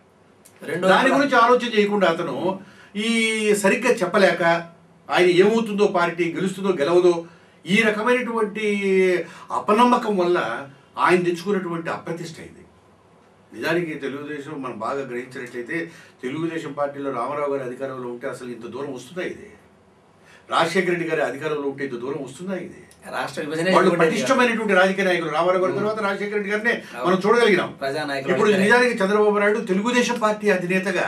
రెండు దాని గురించి ఆలోచన చేయకుండా అతను ఈ సరిగ్గా చెప్పలేక ఆయన ఏమవుతుందో పార్టీ గెలుస్తుందో గెలవదో ఈ రకమైనటువంటి అపనమ్మకం వల్ల ఆయన తెచ్చుకున్నటువంటి అప్రతిష్ట ఇది నిజానికి తెలుగుదేశం మనం బాగా గ్రహించినట్లయితే తెలుగుదేశం పార్టీలో రామారావు గారి అధికారంలో ఉంటే అసలు ఇంత దూరం వస్తుందా ఇది రాజశేఖర రెడ్డి గారి అధికారంలో ఉంటే ఇంత దూరం వస్తుందా ఇది రాష్ట్ర విభజన వాళ్ళు పటిష్టమైనటువంటి రాజకీయ నాయకులు రామారావు గారి తర్వాత రాజశేఖర రెడ్డి గారినే మనం చూడగలిగినాం ప్రజానాయకులు ఇప్పుడు అంటారే. నిజానికి చంద్రబాబు నాయుడు తెలుగుదేశం పార్టీ అధినేతగా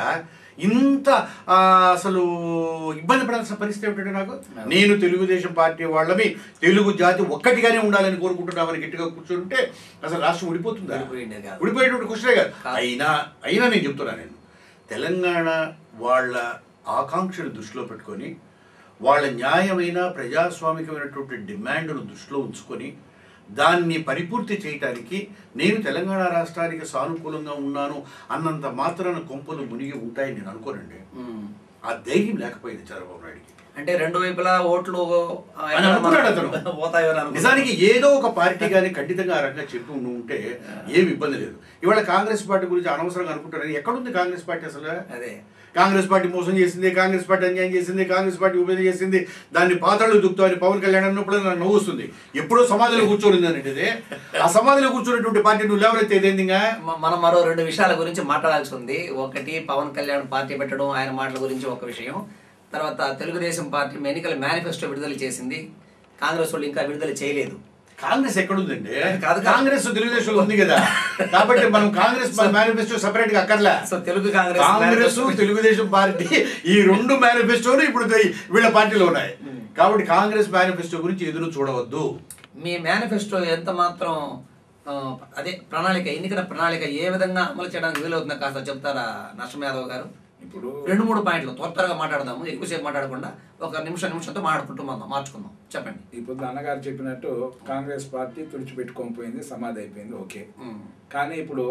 ఇంత ఆ, అసలు ఇబ్బంది పడాల్సిన పరిస్థితి ఏమిటంటే నాకు నేను తెలుగుదేశం పార్టీ వాళ్ళమి తెలుగు జాతి ఒక్కటిగానే ఉండాలని కోరుకుంటున్నామని గట్టిగా కూర్చుంటే అసలు రాష్ట్రం ఉడిపోతుందా విడిపోయిండేది కాదు. ఉడిపోయేటువంటి క్వశ్చనే కాదు కాదు. అయినా అయినా నేను చెప్తున్నా నేను తెలంగాణ వాళ్ళ ఆకాంక్షలు దృష్టిలో పెట్టుకొని వాళ్ళ న్యాయమైన ప్రజాస్వామికమైనటువంటి డిమాండ్ను దృష్టిలో ఉంచుకొని దాన్ని పరిపూర్తి చేయటానికి నేను తెలంగాణ రాష్ట్రానికి సానుకూలంగా ఉన్నాను అన్నంత మాత్రాన కొంపలు మునిగి ఉంటాయని నేను అనుకోనండి ఉమ్. ఆ ధైర్యం లేకపోయింది చంద్రబాబు నాయుడికి అంటే రెండు వైపులా ఓట్లు ఆ, అని అనుకున్నాడు అతను. పోతాయో అని అనుకున్నాడు. నిజానికి ఏదో ఒక పార్టీ కానీ ఖండితంగా ఆ రకంగా చెప్పి ఉండి ఉంటే ఏమి ఇబ్బంది లేదు ఇవాళ కాంగ్రెస్ పార్టీ గురించి అనవసరంగా అనుకుంటారని ఎక్కడుంది కాంగ్రెస్ పార్టీ అసలు అదే కాంగ్రెస్ పార్టీ మోసం చేసింది కాంగ్రెస్ పార్టీ అన్యాయం చేసింది కాంగ్రెస్ పార్టీ ఉపయోగం చేసింది దాన్ని పాత్రలు దుక్కుతామని పవన్ కళ్యాణ్ అన్నప్పుడు నాకు నవ్వు వస్తుంది ఎప్పుడో సమాధిలో కూర్చొని అనేది ఆ సమాధిలో కూర్చున్నటువంటి పార్టీ నువ్వు లేవనెత్తేది ఏంది ఇంకా మ- మనం మరో రెండు విషయాల గురించి మాట్లాడాల్సి ఉంది ఒకటి పవన్ కళ్యాణ్ పార్టీ పెట్టడం ఆయన మాటల గురించి ఒక విషయం తర్వాత తెలుగుదేశం పార్టీ ఎన్నికల మేనిఫెస్టో విడుదల చేసింది కాంగ్రెస్ వాళ్ళు ఇంకా విడుదల చేయలేదు కాంగ్రెస్ ఎక్కడుందండి కాదు, కాదు. కాంగ్రెస్ తెలుగుదేశంలో ఉంది కదా కాబట్టి మనం కాంగ్రెస్ మేనిఫెస్టో సెపరేట్ గా అక్కర్లే so Telugu Congress Congress manifesto- Telugu Desam party ఈ రెండు మేనిఫెస్టోలు ఇప్పుడు ది- వీళ్ళ పార్టీలో ఉన్నాయి కాబట్టి కాంగ్రెస్ మేనిఫెస్టో గురించి ఎదురు చూడవద్దు మీ మేనిఫెస్టో ఎంత మాత్రం ఆ, అదే ప్రణాళిక ఎన్నికల ప్రణాళిక ఏ విధంగా అమలు చేయడానికి వీలవుతుందో కాస్త చెప్తారా నరసింహ యాదవ్ గారు ఇప్పుడు రెండు మూడు పాయింట్లు త్వర త్వరగా మాట్లాడదాము ఎక్కువసేపు మాట్లాడకుండా ఒక నిమిషం నిమిషంతో మాట్లాడుకుంటూ మనం మార్చుకుందాం చెప్పండి ఇప్పుడు అన్నగారు చెప్పినట్టు కాంగ్రెస్ పార్టీ తుడిచిపెట్టుకొని పోయింది సమాధి అయిపోయింది ఓకే ఉమ్. కానీ ఇప్పుడు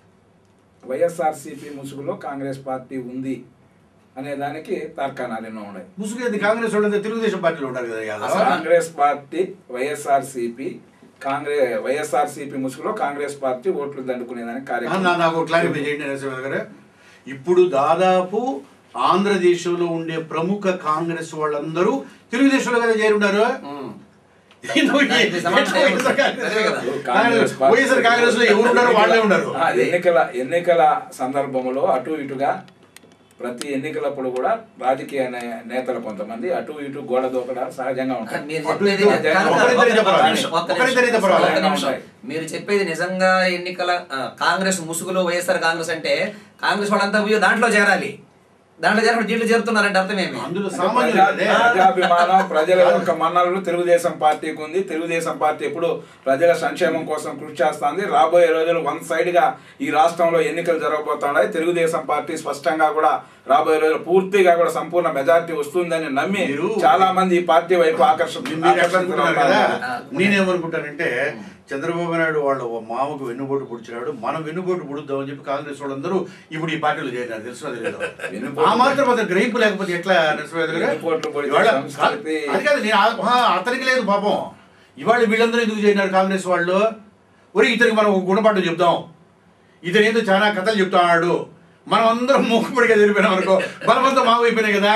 వైఎస్ఆర్సీపీ ముసుగులో కాంగ్రెస్ పార్టీ ఉంది అనే దానికి తర్కాణాలు ఎన్నో ఉన్నాయి ముసుగేది కాంగ్రెస్ వాళ్ళంతా తెలుగుదేశం పార్టీలో ఉన్నారు కదా Yadav Congress party YSRCP Congress YSRCP ముసుగులో కాంగ్రెస్ పార్టీ ఓట్లు దండుకునేదానికి ఆ, కార్యక్రమం నా- నాకు క్లారిఫై చేయండి నరసింహ గారు ఇప్పుడు దాదాపు ఆంధ్రదేశంలో ఉండే ప్రముఖ కాంగ్రెస్ వాళ్ళందరూ తెలుగుదేశంలో కదా చేరున్నారు ఉమ్. నువ్వు ఈ- దానికి సమాధానం వైఎస్ఆర్ కాంగ్రెస్ అదే కదా. కాంగ్రెస్ పార్టీ- వైఎస్ఆర్ కాంగ్రెస్ లో ఎవరు ఉన్నారో వాళ్ళే ఉన్నారు ఆ, ఎన్నికల ఎన్నికల సందర్భంలో అటు ఇటుగా ప్రతి ఎన్నికలప్పుడు కూడా రాజకీయ నే- నేతలు కొంతమంది అటు ఇటు గోడ దూకడ సహజంగా ఉంటాయి మీరు అటు చెప్పేది ఇటు కాదు, కాదు, ఒకరిద్దరు ఒక్క చెప్పరాదు. నిమిషం, ఒక్క ఒకరిద్దరు నిమిషం, చెప్పరాదు. ఒక్క నిమిషం. ఉంటాయి. మీరు చెప్పేది నిజంగా ఎన్నికల ఆ, కాంగ్రెస్ ముసుగులో వైఎస్ఆర్ కాంగ్రెస్ అంటే కాంగ్రెస్ వాళ్ళంతా పోయి దాంట్లో చేరాలి దాంట్లో చేరడం దీంట్లో చేరుతున్నారంటే అర్థమేమి అందులో అంటే సామాన్యులు ప్రజా- అదే. ప్రజాభిమానం ప్రజల యొక్క మన్ననలు తెలుగుదేశం పార్టీకి ఉంది తెలుగుదేశం పార్టీ ఎప్పుడు ప్రజల సంక్షేమం కోసం కృషి చేస్తుంది రాబోయే రోజులు వన్ సైడ్ గా ఈ రాష్ట్రంలో ఎన్నికలు జరగబోతున్నాయి తెలుగుదేశం పార్టీ స్పష్టంగా కూడా రాబోయే రోజులు పూర్తిగా కూడా సంపూర్ణ మెజారిటీ వస్తుందని నమ్మి మీరు- చాలా మంది ఈ పార్టీ వైపు ఆకర్షణ మీరు ఎట్లా అనుకుంటున్నారు కదా ఆ. నేనేమనుకుంటానంటే చంద్రబాబు నాయుడు వాళ్ళ మామకు వెన్నుపోటు పుడిచినాడు మనం వెన్నుపోటు పుడుద్దామని చెప్పి కాంగ్రెస్ వాళ్ళందరూ ఇప్పుడు ఈ పార్టీలో చేరినారు తెలుసు లేదు వెన్నుపోటు- ఆ మాత్రం అతను గ్రహింపు లేకపోతే ఎట్లా నరసింహ గారు? వెన్నుపోటు పొడిచే ఇవాళ సంస్కృతి- అది కాదు నేను ఆ- ఆ, అతనికి లేదు పాపం ఇవాళ వీళ్ళందరూ ఎందుకు చేరినారు కాంగ్రెస్ వాళ్ళు ఒరే ఇతనికి మనం ఒక గుణపాఠం చెప్దాం ఇతను ఏదో చాలా కథలు చెప్తున్నాడు మనం అందరం మూకుపడిగా జరిపినాం అనుకో బలవంతం మాకు అయిపోయినాయి కదా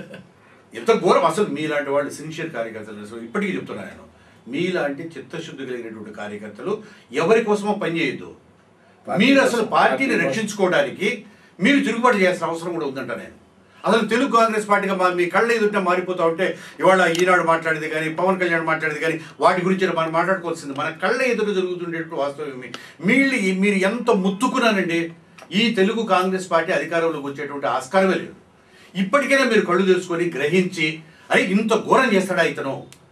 ఎంత ఘోరం అసలు మీలాంటి వాళ్ళు సిన్సియర్ కార్యకర్తలు అసలు ఇప్పటికీ చెప్తున్నాను నేను మీలాంటి చిత్తశుద్ధి కలిగినటువంటి కార్యకర్తలు ఎవరి కోసమో పనిచేయొద్దు మీరు అసలు పార్టీని రక్షించుకోవడానికి మీరు తిరుగుబాటు చేయాల్సిన అవసరం కూడా ఉందంట నేను అసలు తెలుగు కాంగ్రెస్ పార్టీగా మా మీ కళ్ళ ఎదుట మారిపోతా ఉంటే ఇవాళ ఈనాడు మాట్లాడేది కానీ పవన్ కళ్యాణ్ మాట్లాడేది కానీ వాటి గురించి మనం మాట్లాడుకోవాల్సింది మన కళ్ళ ఎదుట జరుగుతుండేటువంటి వాస్తవం ఏమి మీరు మీరు ఎంత ముత్తుకున్నానండి ఈ తెలుగు కాంగ్రెస్ పార్టీ అధికారంలోకి వచ్చేటువంటి ఆస్కారమే లేదు ఇప్పటికైనా మీరు కళ్ళు తెలుసుకొని గ్రహించి అరే ఇంత ఘోరం చేస్తాడా ఇతను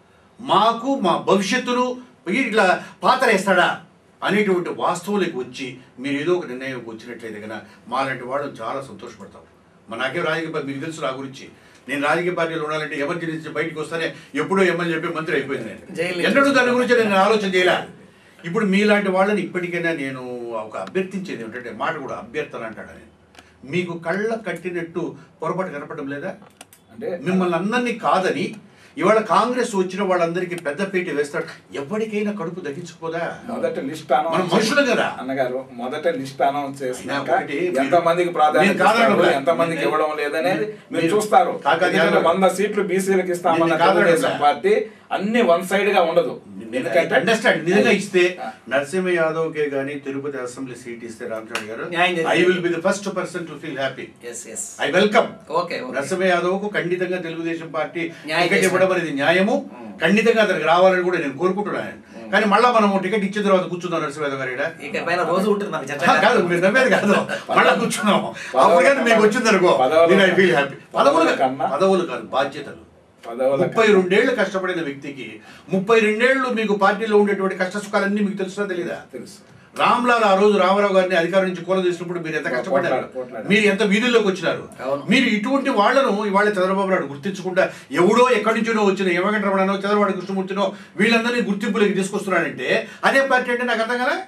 మాకు మా భవిష్యత్తును ఇట్లా పాతరేస్తాడా అనేటువంటి వాస్తవులకు వచ్చి మీరు ఏదో ఒక నిర్ణయం వచ్చినట్లయితే కనుక మాలాంటి వాళ్ళు చాలా సంతోషపడతాం మా నాకేం రాజకీయ పార్టీ మీకు తెలుసు నా గురించి నేను రాజకీయ పార్టీలో ఉండాలంటే ఎమర్జెన్సీ నుంచి బయటకు వస్తానే ఎప్పుడో ఎమ్మెల్యే చెప్పి మంత్రి అయిపోయింది జైలు నేను ఎన్నడూ దాని గురించి నేను ఆలోచన చేయలే ఇప్పుడు మీలాంటి వాళ్ళని ఇప్పటికైనా నేను ఒక అభ్యర్థించేది ఏమిటంటే మాట కూడా అభ్యర్థన అంటాడు నేను మీకు కళ్ళ కట్టినట్టు పొరపాటు కనపడడం లేదా అంటే మిమ్మల్ని అందరినీ కాదని ఇవాళ కాంగ్రెస్ వచ్చిన వాళ్ళందరికీ పెద్ద పీట వేస్తాడు ఎవరికైనా కడుపు దహించుకోదా మొదట లిస్ట్ మనం అనౌన్స్ మనుషులం కదా. అన్నగారు మొదట లిస్ట్ అనౌన్స్ చేసినాక అయినా ఒకటి మీరు- ఎంత మందికి ప్రాధాన్యత నేను కాదనడం ఇస్తారు, లేదు. ఎంత మందికి నేను- ఇవ్వడం లేదనేది మీరు మీరు- చూస్తారు కాదు, కాదు, ఎందుకంటే కాదు. వంద సీట్లు బీసీలకు ఇస్తామన్న నేను కాదనడం తెలుగుదేశం లేదు. పార్టీ అన్ని వన్ సైడ్ గా ఉండదు ఎందుకంటే అండర్స్టాండ్ నిజంగా ఇస్తే ఆ. నరసింహ యాదవ్ కే గానీ తిరుపతి అసెంబ్లీ సీట్ ఇస్తే రామచంద్ర గారు న్యాయం జరిగింది. I will be the first person to feel happy yes yes I welcome okay okay Narasimha Yadav కు ఖండితంగా తెలుగుదేశం పార్టీ న్యాయం టికెట్ చేశారు. ఇవ్వడం అనేది న్యాయము ఖండితంగా అతనికి రావాలని కూడా నేను కోరుకుంటున్నాను కానీ మళ్ళా మనం టికెట్ ఇచ్చిన తర్వాత కూర్చుందాం నరసింహ యాదవ్ గారి ఈడ. ఇక పైన రోజు ఉంటుంది మనకి చర్చ ఆ, కాదు మీరు నమ్మేది కాదు మళ్ళా కూర్చున్నాం అప్పుడు కానీ మీకు వచ్చింది అనుకో పదవులు- నేను ఐ ఫీల్ హ్యాపీ పదవులు పదవుల కన్నా- పదవులు కాదు బాధ్యతలు పదవుల ముప్పై రెండేళ్లు కష్టపడిన వ్యక్తికి ముప్పై రెండేళ్లు మీకు పార్టీలో ఉండేటువంటి కష్ట సుఖాలన్నీ మీకు తెలుసునా తెలీదా తెలుసు రామ్లాల్ ఆ రోజు రామారావు గారిని అధికారం నుంచి కూల తీసినప్పుడు మీరు ఎంత కష్టపడ్డారు పోట్లాడు, పోట్లాడు. మీరు ఎంత వీధుల్లోకి వచ్చినారు అవును. మీరు ఇటువంటి వాళ్ళను ఇవాళ చంద్రబాబు నాయుడు గుర్తించకుండా ఎవడో ఎక్కడి నుంచో వచ్చిన యమగంట రమణనో చంద్రబాబు కృష్ణమూర్తినో వీళ్ళందరినీ గుర్తింపులోకి తీసుకొస్తున్నాడంటే అదే పార్టీ అంటే నాకు అర్థం కదా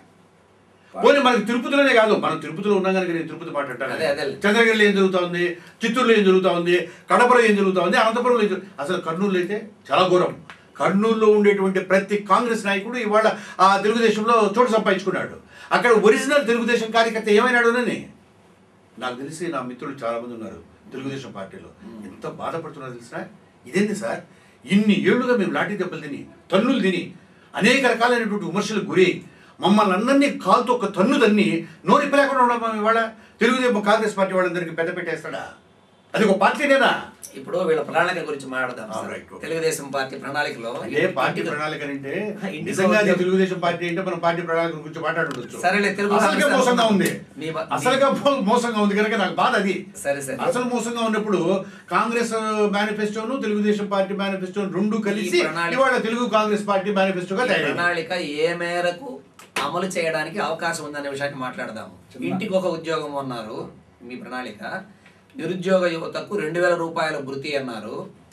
పోనీ మనకి తిరుపతిలోనే కాదు మనం తిరుపతిలో ఉన్నాం కనుక నేను తిరుపతి మాట అంటాను అదే, అదే. చంద్రగిరిలో ఏం జరుగుతా ఉంది చిత్తూరులో ఏం జరుగుతా ఉంది కడపలో ఏం జరుగుతా ఉంది అనంతపురంలో ఏం జరుగు- అసలు కర్నూలు అయితే చాలా ఘోరం కర్నూలులో ఉండేటువంటి ప్రతి కాంగ్రెస్ నాయకుడు ఇవాళ ఆ తెలుగుదేశంలో చోటు సంపాదించుకున్నాడు అక్కడ ఒరిజినల్ తెలుగుదేశం కార్యకర్త ఏమైనాడునని నాకు తెలిసి నా మిత్రులు చాలా మంది ఉన్నారు తెలుగుదేశం పార్టీలో ఎంత బాధపడుతున్నారు తెలిసిన ఇదేంది సార్ ఇన్ని ఏళ్లుగా మేము లాఠీ దెబ్బలు తిని తన్నులు తిని అనేక రకాలైనటువంటి విమర్శలకు గురి మమ్మల్ని అందరినీ కాలుతో ఒక తన్ను తన్ని నోరిప్పి లేకుండా ఉన్నాం మేము ఇవాళ తెలుగుదేశం కాంగ్రెస్ పార్టీ వాళ్ళందరికీ పెద్ద పెట్టేస్తాడా అది ఒక పార్టీనేనా ఇప్పుడు వీళ్ళ ప్రణాళిక గురించి మాట్లాడదాం ఆ, sir. right, okay. Telugu Desam party ప్రణాళికలో ఏ పార్టీ ఇంటికి- ప్రణాళిక అంటే ఇంటికి నిజంగా అది ఉద్యోగం- తెలుగుదేశం పార్టీ అంటే మనం పార్టీ ప్రణాళిక గురించి మాట్లాడవచ్చు సరేలే, తెలుగు అసలుగా కాంగ్రెస్ మోసంగా ఉంది మీ బ- అసలుగా మో- మోసంగా ఉంది కనుక నాకు బాధ అది సరే సరే అసలు మోసంగా ఉన్నప్పుడు కాంగ్రెస్ మేనిఫెస్టోను తెలుగుదేశం పార్టీ మేనిఫెస్టో రెండు కలిసి ప్రణాళిక- ఇవాళ తెలుగు కాంగ్రెస్ పార్టీ మేనిఫెస్టోగా ఈ తయారైంది ప్రణాళిక ఏ మేరకు అమలు చేయడానికి అవకాశం ఉందనే విషయాన్ని మాట్లాడదాము చిన్న- ఇంటికి ఒక ఉద్యోగం అన్నారు మీ ప్రణాళిక నిరుద్యోగ యువతకు రెండు వేల రూపాయల భృతి అన్నారు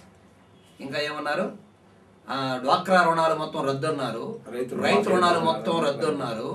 ఇంకా ఏమన్నారు ఆ, డ్వాక్రా రుణాలు మొత్తం రద్దు అన్నారు రైతు రైతు రుణాలు రుణాలు మొత్తం రద్దు అన్నారు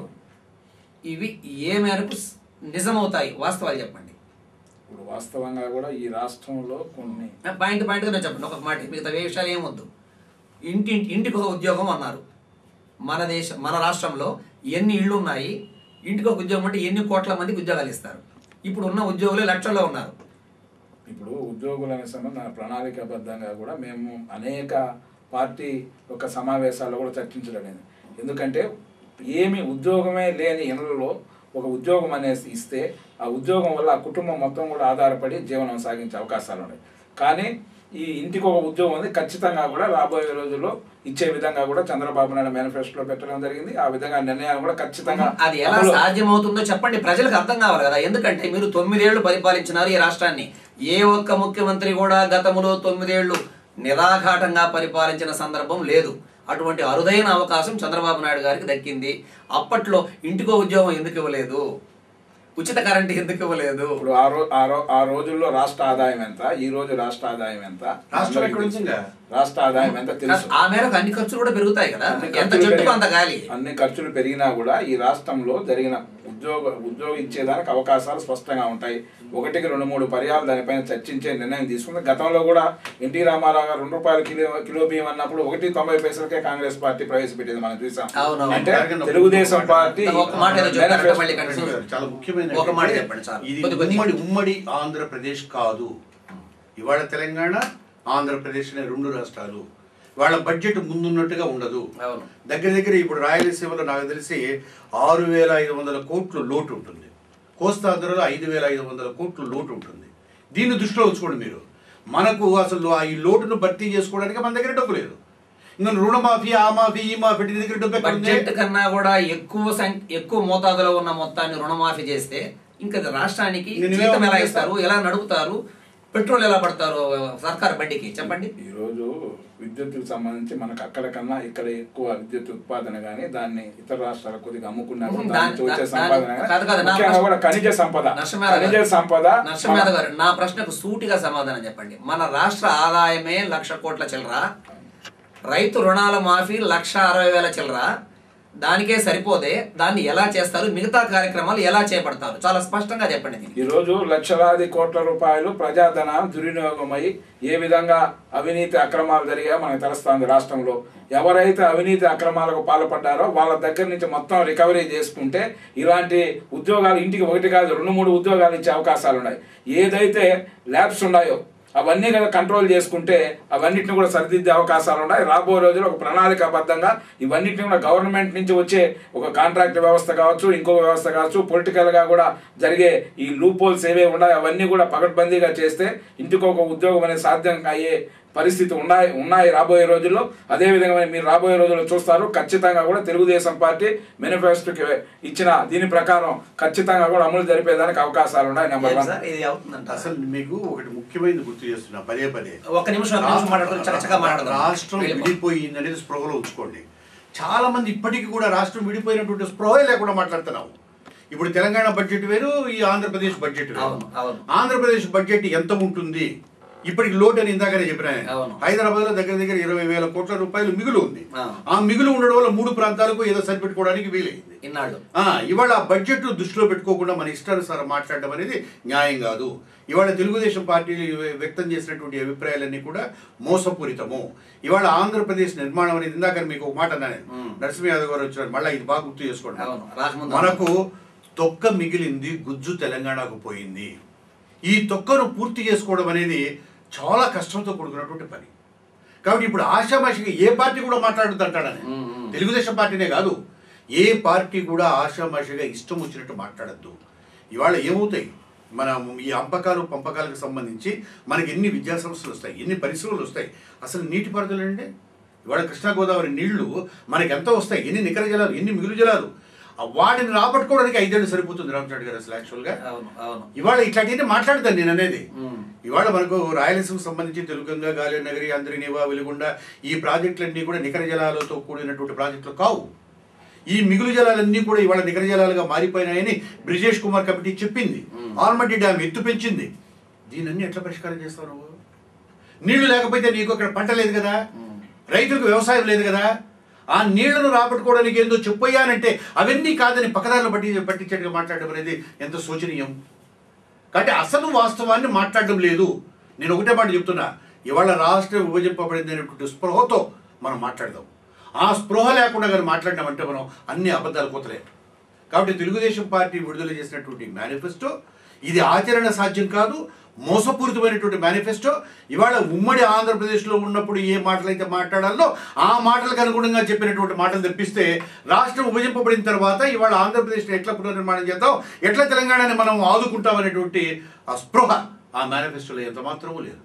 ఇవి ఏ మేరకు స్- నిజమవుతాయి వాస్తవాలు చెప్పండి ఇప్పుడు వాస్తవంగా కూడా ఈ రాష్ట్రంలో కొన్ని పాయింట్ పాయింట్గా చెప్పండి ఒక మాట మిగతా ఏ విషయాలు ఏమొద్దు ఇంటి ఇంటికి ఒక ఉద్యోగం అన్నారు మన దేశం మన రాష్ట్రంలో ఎన్ని ఇళ్ళు ఉన్నాయి ఇంటికి ఒక ఉద్యోగం అంటే ఎన్ని కోట్ల మందికి ఉద్యోగాలు ఇస్తారు ఇప్పుడు ఉన్న ఉద్యోగులు లక్షల్లో ఉన్నారు ఇప్పుడు ఉద్యోగుల సంబంధ ప్రణాళికాబద్ధంగా కూడా మేము అనేక పార్టీ యొక్క సమావేశాల్లో కూడా చర్చించడం అనేది ఎందుకంటే ఏమి ఉద్యోగమే లేని ఇళ్లలో ఒక ఉద్యోగం అనేసి ఇస్తే ఆ ఉద్యోగం వల్ల ఆ కుటుంబం మొత్తం కూడా ఆధారపడి జీవనం సాగించే అవకాశాలు ఉన్నాయి కానీ ఈ ఇంటికి ఒక ఉద్యోగం ఉంది ఖచ్చితంగా కూడా రాబోయే రోజుల్లో ఇచ్చే విధంగా కూడా చంద్రబాబు నాయుడు మేనిఫెస్టోలో పెట్టడం జరిగింది ఆ విధంగా నిర్ణయాలు కూడా ఖచ్చితంగా అది ఎలా అమలు- సాధ్యమవుతుందో చెప్పండి ప్రజలకు అర్థం కావాలి కదా ఎందుకంటే మీరు తొమ్మిదేళ్లు పరిపాలించినారు ఈ రాష్ట్రాన్ని ఏ ఒక్క ముఖ్యమంత్రి కూడా గతంలో తొమ్మిదేళ్లు నిరాఘాటంగా పరిపాలించిన సందర్భం లేదు అటువంటి అరుదైన అవకాశం చంద్రబాబు నాయుడు గారికి దక్కింది అప్పట్లో ఇంటికో ఉద్యోగం ఎందుకు ఇవ్వలేదు ఉచిత కరెంట్ ఎందుకు ఇవ్వలేదు ఇప్పుడు ఆ రో ఆ రో ఆ రోజుల్లో రాష్ట్ర ఆదాయం ఎంత ఈ రోజు రాష్ట్ర ఆదాయం ఎంత రాష్ట్రం ఎక్కడ ఉంది ఇంకా? రాష్ట్ర ఆదాయం ఎంత తెలుసు ఆ మేరకు అన్ని ఖర్చులు కూడా పెరుగుతాయి కదా అన్ని ఎంత ఖర్చులు చెట్టుకు పెరిగి- అంత గాలి అన్ని ఖర్చులు పెరిగినా కూడా ఈ రాష్ట్రంలో జరిగిన ఉద్యోగ ఉద్యోగం ఇచ్చేదానికి అవకాశాలు స్పష్టంగా ఉంటాయి ఒకటికి రెండు మూడు పర్యాలు దానిపైన చర్చించే నిర్ణయం తీసుకుంది గతంలో కూడా ఎన్టీ రామారావు గారు రెండు రూపాయల కిలో కిలో బియ్యం అన్నప్పుడు ఒకటి తొంభై పైసలకే కాంగ్రెస్ పార్టీ ప్రవేశపెట్టింది మనం చూసాం అవునవును. అంటే తెలుగుదేశం పార్టీ ఒక్క మాట ఏదో చెప్తారంటే మేనిఫెస్టో- మళ్ళీ కంటిన్యూ కృష్ణ గారు, చాలా ముఖ్యమైన ఒక మాట చెప్పండి చాలు. ఇది కొద్ది కొద్దిగా. ఉమ్మడి ఉమ్మడి ఆంధ్రప్రదేశ్ కాదు ఇవాళ తెలంగాణ ఆంధ్రప్రదేశ్ అనే రెండు రాష్ట్రాలు వాళ్ళ బడ్జెట్ ముందున్నట్టుగా ఉండదు అవును దగ్గర దగ్గర ఇప్పుడు రాయలసీమలో నాకు తెలిసి ఆరు వేల ఐదు వందల కోట్లు లోటు ఉంటుంది కోస్తాంధ్రలో ఐదు వేల ఐదు వందల కోట్లు లోటు ఉంటుంది దీన్ని దృష్టిలో ఉంచుకోండి మీరు మనకు అసలు ఆ ఈ లోటును భర్తీ చేసుకోవడానికి మన దగ్గర డబ్బు లేదు ఇంకా రుణమాఫీ ఆ మాఫీ ఈ మాఫీ నీ దగ్గర డబ్బు ఎక్కడ ఉంది? బడ్జెట్ కన్నా కూడా ఎక్కువ సంఖ్య ఎక్కువ మోతాదులో ఉన్న మొత్తాన్ని రుణమాఫీ చేస్తే ఇంకా ఇది రాష్ట్రానికి నేను జీతం ఎలా ఏమనుకుంటా? ఇస్తారు ఎలా నడుపుతారు పెట్రోల్ ఎలా పడతారు సర్కార్ బండికి చెప్పండి ఈరోజు విద్యుత్తుకు సంబంధించి మనకు అక్కడ కన్నా ఇక్కడ ఎక్కువ విద్యుత్ ఉత్పాదన కానీ దాన్ని ఇతర రాష్ట్రాలకు కొద్దిగా అమ్ముకున్నప్పుడు దాని- దాని నుంచి వచ్చే దాని- సంపాదన కాదు, కాదు, కానీ నా ముఖ్యంగా ప్రశ్న- కూడా ఖనిజ సంపద నరసింహ గారు- ఖనిజ సంపద నరసింహ మన- గారు నా ప్రశ్నకు సూటిగా సమాధానం చెప్పండి మన రాష్ట్ర ఆదాయమే లక్ష కోట్ల చిల్లర రైతు రుణాల మాఫీ లక్ష అరవై వేల చిల్లర దానికే సరిపోదే దాన్ని ఎలా చేస్తారు మిగతా కార్యక్రమాలు ఎలా చేపడతారు చాలా స్పష్టంగా చెప్పండి దీనికి. ఈ రోజు లక్షలాది కోట్ల రూపాయలు ప్రజాధనం దుర్వినియోగమై ఏ విధంగా అవినీతి అక్రమాలు జరిగాయో మనకు తెలుస్తుంది రాష్ట్రంలో ఎవరైతే అవినీతి అక్రమాలకు పాల్పడ్డారో వాళ్ళ దగ్గర నుంచి మొత్తం రికవరీ చేసుకుంటే ఇలాంటి ఉద్యోగాలు ఇంటికి ఒకటి కాదు రెండు మూడు ఉద్యోగాలు ఇచ్చే అవకాశాలు ఉన్నాయి ఏదైతే ల్యాబ్స్ ఉన్నాయో అవన్నీ కనుక కంట్రోల్ చేసుకుంటే అవన్నిటిని కూడా సరిదిద్దే అవకాశాలు ఉన్నాయి రాబోయే రోజుల్లో ఒక ప్రణాళికాబద్ధంగా ఇవన్నిటిని కూడా గవర్నమెంట్ నుంచి వచ్చే ఒక కాంట్రాక్ట్ వ్యవస్థ కావచ్చు ఇంకొక వ్యవస్థ కావచ్చు పొలిటికల్ గా కూడా జరిగే ఈ లూప్ హోల్స్ ఏవే ఉన్నాయో అవన్నీ కూడా పకడ్బందీగా చేస్తే ఇంటికి ఒక ఉద్యోగం అనేది సాధ్యం అయ్యే పరిస్థితి ఉన్నాయి ఉన్నాయి రాబోయే రోజుల్లో అదే విధంగా మీరు రాబోయే రోజుల్లో చూస్తారు ఖచ్చితంగా కూడా తెలుగుదేశం పార్టీ మేనిఫెస్టోకి ఇచ్చిన దీని ప్రకారం ఖచ్చితంగా కూడా అమలు జరిపేదానికి అవకాశాలు ఉన్నాయి నెంబర్ ఏం వన్ సార్ ఇది అవుతుందంట అసలు మీకు ఒకటి ముఖ్యమైనది గుర్తు చేస్తున్నా పదే పదే ఒక నిమిషం ఒక నిమిషం మాట్లాడుతూ చకచకా మాట్లాడదాం రాష్ట్రం వెళ్ళిపో. విడిపోయింది అనేది స్పృహలో ఉంచుకోండి చాలా మంది ఇప్పటికీ కూడా రాష్ట్రం విడిపోయినటువంటి స్పృహే లేకుండా మాట్లాడుతున్నాము ఇప్పుడు తెలంగాణ బడ్జెట్ వేరు ఈ ఆంధ్రప్రదేశ్ బడ్జెట్ వేరు అవును అవును ఆంధ్రప్రదేశ్ బడ్జెట్ ఎంత ఉంటుంది ఇప్పటికి లోటు అని ఇందాకనే చెప్పిన అవును. హైదరాబాద్ లో దగ్గర దగ్గర ఇరవై వేల కోట్ల రూపాయలు మిగులు ఉంది ఆ. ఆ మిగులు ఉండడం వల్ల మూడు ప్రాంతాలకు ఏదో సరిపెట్టుకోవడానికి వీలైంది ఇన్నాళ్ళు ఆ, ఇవాళ ఆ బడ్జెట్ దృష్టిలో పెట్టుకోకుండా మన ఇష్టానుసారం మాట్లాడడం అనేది న్యాయం కాదు ఇవాళ తెలుగుదేశం పార్టీ వ్యక్తం చేసినటువంటి అభిప్రాయాలన్నీ కూడా మోసపూరితము ఇవాళ ఆంధ్రప్రదేశ్ నిర్మాణం అనేది ఇందాక మీకు ఒక మాట అన్నా నేను మ్మ్. నరసింహ యాదవ్ గారు వచ్చినారు మళ్ళీ ఇది బాగా గుర్తు చేసుకోండి అవును రాకముందు మనకు తొక్క మిగిలింది గుజ్జు తెలంగాణకు పోయింది ఈ తొక్కను పూర్తి చేసుకోవడం అనేది చాలా కష్టంతో కూడుకున్నటువంటి పని కాబట్టి ఇప్పుడు ఆషామాషిగా ఏ పార్టీ కూడా మాట్లాడద్దు అంటాడని మ్మ్, మ్మ్. తెలుగుదేశం పార్టీనే కాదు ఏ పార్టీ కూడా ఆషామాషిగా ఇష్టం వచ్చినట్టు మాట్లాడద్దు ఇవాళ ఏమవుతాయి మన ఈ అంపకాలు పంపకాలకు సంబంధించి మనకి ఎన్ని విద్యా సంస్థలు వస్తాయి ఎన్ని పరిశ్రమలు వస్తాయి అసలు నీటిపారుదల అండి ఇవాళ కృష్ణా గోదావరి నీళ్లు మనకి ఎంత వస్తాయి ఎన్ని నికర జలాలు ఎన్ని మిగులు జలాలు ఆ వాటిని రాబట్టుకోవడానికి ఐదేళ్ళు సరిపోతుంది రామచంద్ర గారు అసలు యాక్చువల్గా అవును అవును ఇవాళ ఇట్లాంటివన్నీ మాట్లాడతాను నేను అనేది మ్మ్. ఇవాళ మనకు రాయలసీమకు సంబంధించి తెలుగంగా గాలి నగరి అందరినివా వెలుగొండ ఈ ప్రాజెక్టులన్నీ కూడా నికర జలాలతో కూడినటువంటి ప్రాజెక్టులు కావు ఈ మిగులు జలాలన్నీ కూడా ఇవాళ నికర జలాలుగా మారిపోయినాయని బ్రిజేష్ కుమార్ కమిటీ చెప్పింది ఆల్మట్టి డ్యామ్ ఎత్తు పెంచింది దీనన్నీ ఎట్లా పరిష్కారం చేస్తావు నువ్వు నీళ్లు లేకపోతే నీకు అక్కడ పంట లేదు కదా రైతులకు వ్యవసాయం లేదు కదా ఆ నీళ్లను రాబట్టుకోవడానికి ఏందో చెప్పయ్యానంటే అవన్నీ కాదని పక్కదారులు పట్టి పట్టించేట్టుగా మాట్లాడడం అనేది ఎంత శోచనీయం కాబట్టి అసలు వాస్తవాన్ని మాట్లాడడం లేదు నేను ఒకటే మాట చెప్తున్నా ఇవాళ రాష్ట్రం విభజింపబడింది అనేటువంటి స్పృహతో మనం మాట్లాడదాం ఆ స్పృహ లేకుండా కానీ మాట్లాడినామంటే మనం అన్ని అబద్ధాలు కోతలే కాబట్టి తెలుగుదేశం పార్టీ విడుదల చేసినటువంటి మేనిఫెస్టో ఇది ఆచరణ సాధ్యం కాదు మోసపూరితమైనటువంటి మేనిఫెస్టో ఇవాళ ఉమ్మడి ఆంధ్రప్రదేశ్లో ఉన్నప్పుడు ఏ మాటలైతే మాట్లాడాలో ఆ మాటలకు అనుగుణంగా చెప్పినటువంటి మాటలు తెప్పిస్తే రాష్ట్రం విభజింపబడిన తర్వాత ఇవాళ ఆంధ్రప్రదేశ్ని ఎట్లా పునర్నిర్మాణం చేద్దాం ఎట్లా తెలంగాణని మనం ఆదుకుంటాం అనేటువంటి ఆ స్పృహ ఆ మేనిఫెస్టోలో ఎంత మాత్రమూ లేదు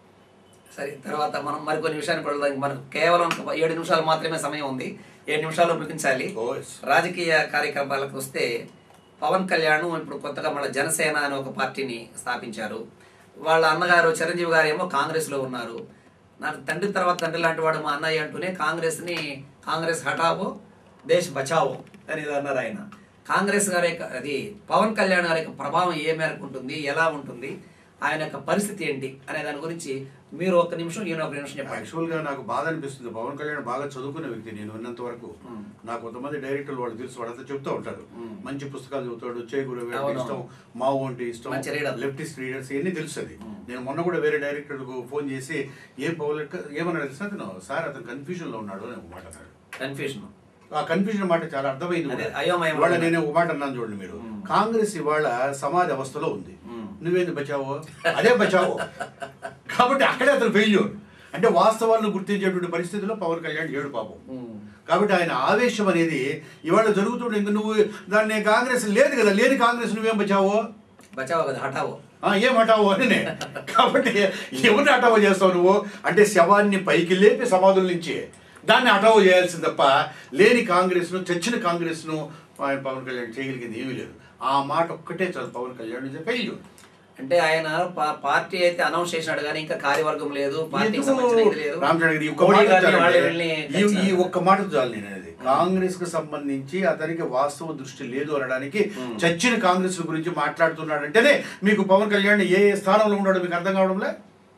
సరే తర్వాత మనం మరికొన్ని విషయాన్ని పడదాం మనకు కేవలం ఒక ఏడు నిమిషాలు మాత్రమే సమయం ఉంది ఏడు నిమిషాలు ముగించాలి Oh, yes. రాజకీయ కార్యక్రమాలకు వస్తే పవన్ కళ్యాణ్ ఇప్పుడు కొత్తగా మన జనసేన అనే ఒక పార్టీని స్థాపించారు వాళ్ళ అన్నగారు చిరంజీవి గారు ఏమో కాంగ్రెస్లో ఉన్నారు నాకు తండ్రి తర్వాత తండ్రి లాంటి వాడు మా అన్నయ్య అంటూనే కాంగ్రెస్ని కాంగ్రెస్ హఠావో దేశ్ బచావో అనేది అన్నారు ఆయన కాంగ్రెస్ గారి యొక్క అది పవన్ కళ్యాణ్ గారి యొక్క ప్రభావం ఏ మేరకు ఉంటుంది ఎలా ఉంటుంది ఆయన యొక్క పరిస్థితి ఏంటి అనే దాని గురించి మీరు ఒక నిమిషం ఈయన ఒక నిమిషం చెప్పండి యాక్చువల్గా నాకు బాధ అనిపిస్తుంది పవన్ కళ్యాణ్ బాగా చదువుకున్న వ్యక్తి నేను విన్నంత వరకు మ్మ్. నాకు కొంతమంది డైరెక్టర్లు వాళ్ళు తెలుసు వాళ్ళంతా చెప్తూ ఉంటారు మ్మ్. మంచి పుస్తకాలు చదువుతాడు చేకూర అవును. ఇష్టం మావు అంటే ఇష్టం మంచి reader. లెఫ్టిస్ట్ రీడర్స్ ఇవన్నీ తెలుస్తుంది మ్మ్. నేను మొన్న కూడా వేరే డైరెక్టర్కు ఫోన్ చేసి ఏ పవన్ ఏమన్నా తెలుసు అతను సార్ అతను కన్ఫ్యూజన్ లో ఉన్నాడు అని ఒక మాట అన్నాడు కన్ఫ్యూజన్ ఆ కన్ఫ్యూజన్ మాట చాలా అర్థమైంది అదే, కూడా. అయోమయం ఇవాళ ఉంది. నేను ఒక మాట అన్నాను చూడండి మీరు మ్మ్. కాంగ్రెస్ ఇవాళ సమాజ అవస్థలో ఉంది మ్మ్. నువ్వేంది బచావో అదే బచావో కాబట్టి అక్కడే అతను ఫెయిల్యూర్ అంటే వాస్తవాలను గుర్తించేటువంటి పరిస్థితిలో పవన్ కళ్యాణ్ లేడు పాపం కాబట్టి ఆయన ఆవేశం అనేది ఇవాళ జరుగుతుండే ఇంక నువ్వు దాన్ని కాంగ్రెస్ లేదు కదా లేని కాంగ్రెస్ నువ్వేం బచావో బచావో కదా హఠావో ఆ, ఏం హఠావో అని కాబట్టి ఎవరిని హఠావో చేస్తావు నువ్వు అంటే శవాన్ని పైకి లేపి సమాధుల నుంచి దాన్ని హఠావో చేయాల్సింది తప్ప లేని కాంగ్రెస్ను చచ్చిన కాంగ్రెస్ను ఆయన పవన్ కళ్యాణ్ చేయగలిగింది ఏమీ లేదు ఆ మాట ఒక్కటే చాలు పవన్ కళ్యాణ్ ఫెయిల్యూర్ అంటే ఆయన పా- పార్టీ అయితే అనౌన్స్ చేసినాడు కానీ ఇంకా కార్యవర్గం లేదు పార్టీకి సంబంధించిన ఇది లేదు రామచంద్ర ఈ ఒక్క మోడీ మాట గారిని చాలండి. వాళ్ళని వీళ్ళని ఈ- ఈ కలిసి- ఒక్క మాట చాలు నేను అనేది కాంగ్రెస్ కు సంబంధించి అతనికి వాస్తవ దృష్టి లేదు అనడానికి Hmm. చచ్చిన కాంగ్రెస్ గురించి మాట్లాడుతున్నాడంటేనే మీకు పవన్ కళ్యాణ్ ఏ ఏ స్థానంలో ఉన్నాడో మీకు అర్థం కావడంలే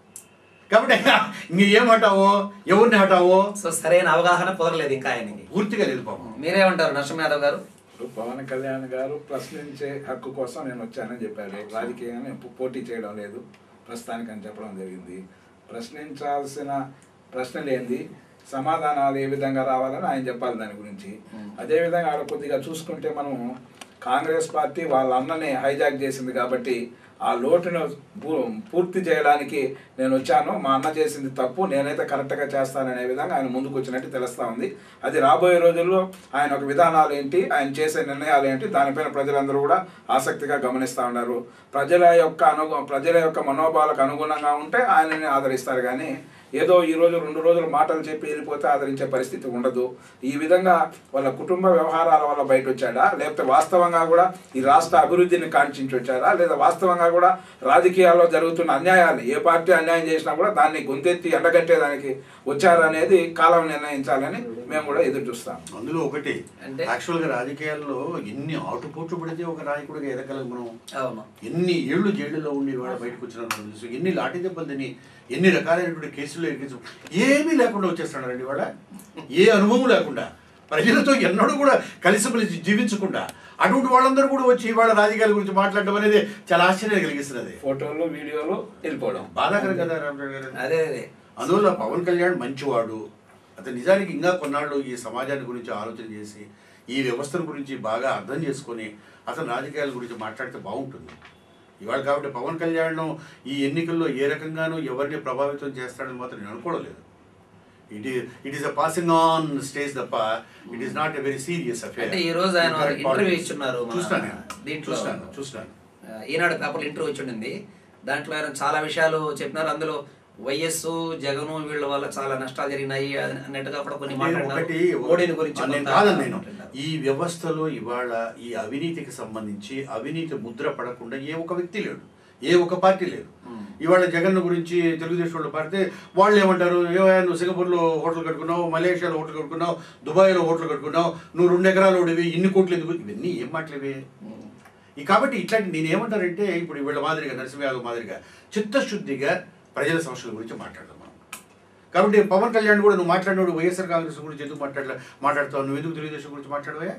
కాబట్టి నీ ఏం హటావో ఎవరిని హటావో సో సరైన అవగాహన కుదరలేదు ఇంకా ఆయనకి పూర్తిగా లేదు పాపం మీరేమంటారు నరసింహ యాదవ్ గారు ఇప్పుడు పవన్ కళ్యాణ్ గారు ప్రశ్నించే హక్కు కోసం నేను వచ్చానని చెప్పారు రాజకీయంగా నేను పో- పోటీ చేయడం లేదు ప్రస్తుతానికి అని చెప్పడం జరిగింది ప్రశ్నించాల్సిన ప్రశ్నలు ఏంది సమాధానాలు ఏ విధంగా రావాలని ఆయన చెప్పాలి దాని గురించి అదేవిధంగా ఆడ కొద్దిగా చూసుకుంటే మనం కాంగ్రెస్ పార్టీ వాళ్ళ అన్నని హైజాక్ చేసింది కాబట్టి ఆ లోటును పూ- పూర్తి చేయడానికి నేను వచ్చాను మా అన్న చేసింది తప్పు నేనైతే కరెక్ట్గా చేస్తాననే విధంగా ఆయన ముందుకు వచ్చినట్టు తెలుస్తా ఉంది అది రాబోయే రోజుల్లో ఆయన ఒక విధానాలు ఏంటి ఆయన చేసే నిర్ణయాలు ఏంటి దానిపైన ప్రజలందరూ కూడా ఆసక్తిగా గమనిస్తూ ఉన్నారు ప్రజల యొక్క అనుగు ప్రజల యొక్క మనోభావాలకు అనుగుణంగా ఉంటే ఆయనని ఆదరిస్తారు కానీ ఏదో ఈ రోజు రెండు రోజులు మాటలు చెప్పి వెళ్ళిపోతే ఆదరించే పరిస్థితి ఉండదు ఈ విధంగా వాళ్ళ కుటుంబ వ్యవహారాల వల్ల బయట వచ్చాడా లేకపోతే వాస్తవంగా కూడా ఈ రాష్ట్ర అభివృద్ధిని కాంక్షించి వచ్చారా లేదా వాస్తవంగా కూడా రాజకీయాల్లో జరుగుతున్న అన్యాయాన్ని ఏ పార్టీ అన్యాయం చేసినా కూడా దాన్ని గొంతెత్తి ఎండగట్టేదానికి వచ్చారనేది కాలం నిర్ణయించాలని మేము కూడా ఎదురు చూస్తాం అందులో ఒకటి అంటే- యాక్చువల్ గా రాజకీయాల్లో ఎన్ని ఆటుపోట్లు పడితే ఒక నాయకుడిగా ఎదగలం మనం అవును ఎన్ని ఏళ్ళు జైలులో ఉండి వాడు బయటకు వచ్చిన తెలుసు ఎన్ని లాఠీ దెబ్బలు తిని ఎన్ని రకాలైనటువంటి కేసులు ఎక్కించు ఏమీ లేకుండా వచ్చేస్తున్నాడండి వాడ ఏ అనుభవం లేకుండా ప్రజలతో ఎన్నడూ కూడా కలిసిమెలిసి జీవించకుండా అటువంటి వాళ్ళందరూ కూడా వచ్చి ఇవాళ రాజకీయాల గురించి మాట్లాడడం అనేది చాలా ఆశ్చర్యం కలిగిస్తున్నది ఫోటోలు వీడియోలు వెళ్ళిపోవడం బాధాకరం కదా రామచంద్ర గారు అదే అదే అందువల్ల పవన్ కళ్యాణ్ మంచివాడు అతను నిజానికి ఇంకా కొన్నాళ్ళు ఈ సమాజాన్ని గురించి ఆలోచన చేసి ఈ వ్యవస్థల గురించి బాగా అర్థం చేసుకొని అతను రాజకీయాల గురించి మాట్లాడితే బాగుంటుంది ఇవాళ కాబట్టి పవన్ కళ్యాణ్ ఈ ఎన్నికల్లో ఏ రకంగానూ ఎవరిని ప్రభావితం చేస్తాడని మాత్రం నేను అనుకోవడం లేదు it uh it is a passing on stage తప్ప it is not a very serious affair అంటే ఈ రోజు ఆయన ఇంటర్వ్యూ ఇచ్చున్నారు మన చూస్తాను నేను. దీంట్లో. చూస్తాను చూస్తాను ఆ, ఈనాడు పేపర్లో ఇంటర్వ్యూ వచ్చిండింది దాంట్లో ఆయన చాలా విషయాలు చెప్పినారు అందులో వైఎస్ జగన్ వీళ్ళ వల్ల చాలా నష్టాలు జరిగినాయి అని- అన్నట్టుగా కూడా కొన్ని నేను మాట్లాడినారు ఒకటి మోడీని గురించి నేను కొంత కాదని నేను మాట్లాడినారు. ఈ వ్యవస్థలో ఇవాళ ఈ అవినీతికి సంబంధించి అవినీతి ముద్ర పడకుండా ఏ ఒక వ్యక్తి లేడు ఏ ఒక పార్టీ లేదు మ్మ్. ఇవాళ జగన్ గురించి తెలుగుదేశం వాళ్ళు పాడితే వాళ్ళు ఏమంటారు ఏమయ్యా నువ్వు సింగపూర్లో హోటల్ కట్టుకున్నావు మలేషియాలో హోటల్ కట్టుకున్నావు దుబాయ్లో హోటల్ కట్టుకున్నావు నువ్వు రెండు ఎకరాలు ఓడివి ఇన్ని కోట్లు ఎందుకు ఇవన్నీ ఏం మాటలేవి ఉమ్. ఈ కాబట్టి ఇట్లాంటి నేను ఏమంటానంటే ఇప్పుడు వీళ్ళ మాదిరిగా నరసింహ యాదవ్ మాదిరిగా చిత్తశుద్ధిగా ప్రజల సమస్యల గురించి మాట్లాడదాం మనం కాబట్టి పవన్ కళ్యాణ్ కూడా నువ్వు మాట్లాడినప్పుడు వైఎస్ఆర్ కాంగ్రెస్ గురించి ఎందుకు మాట్లాడలే మాట్లాడతావు నువ్వు ఎందుకు తెలుగుదేశం గురించి మాట్లాడవా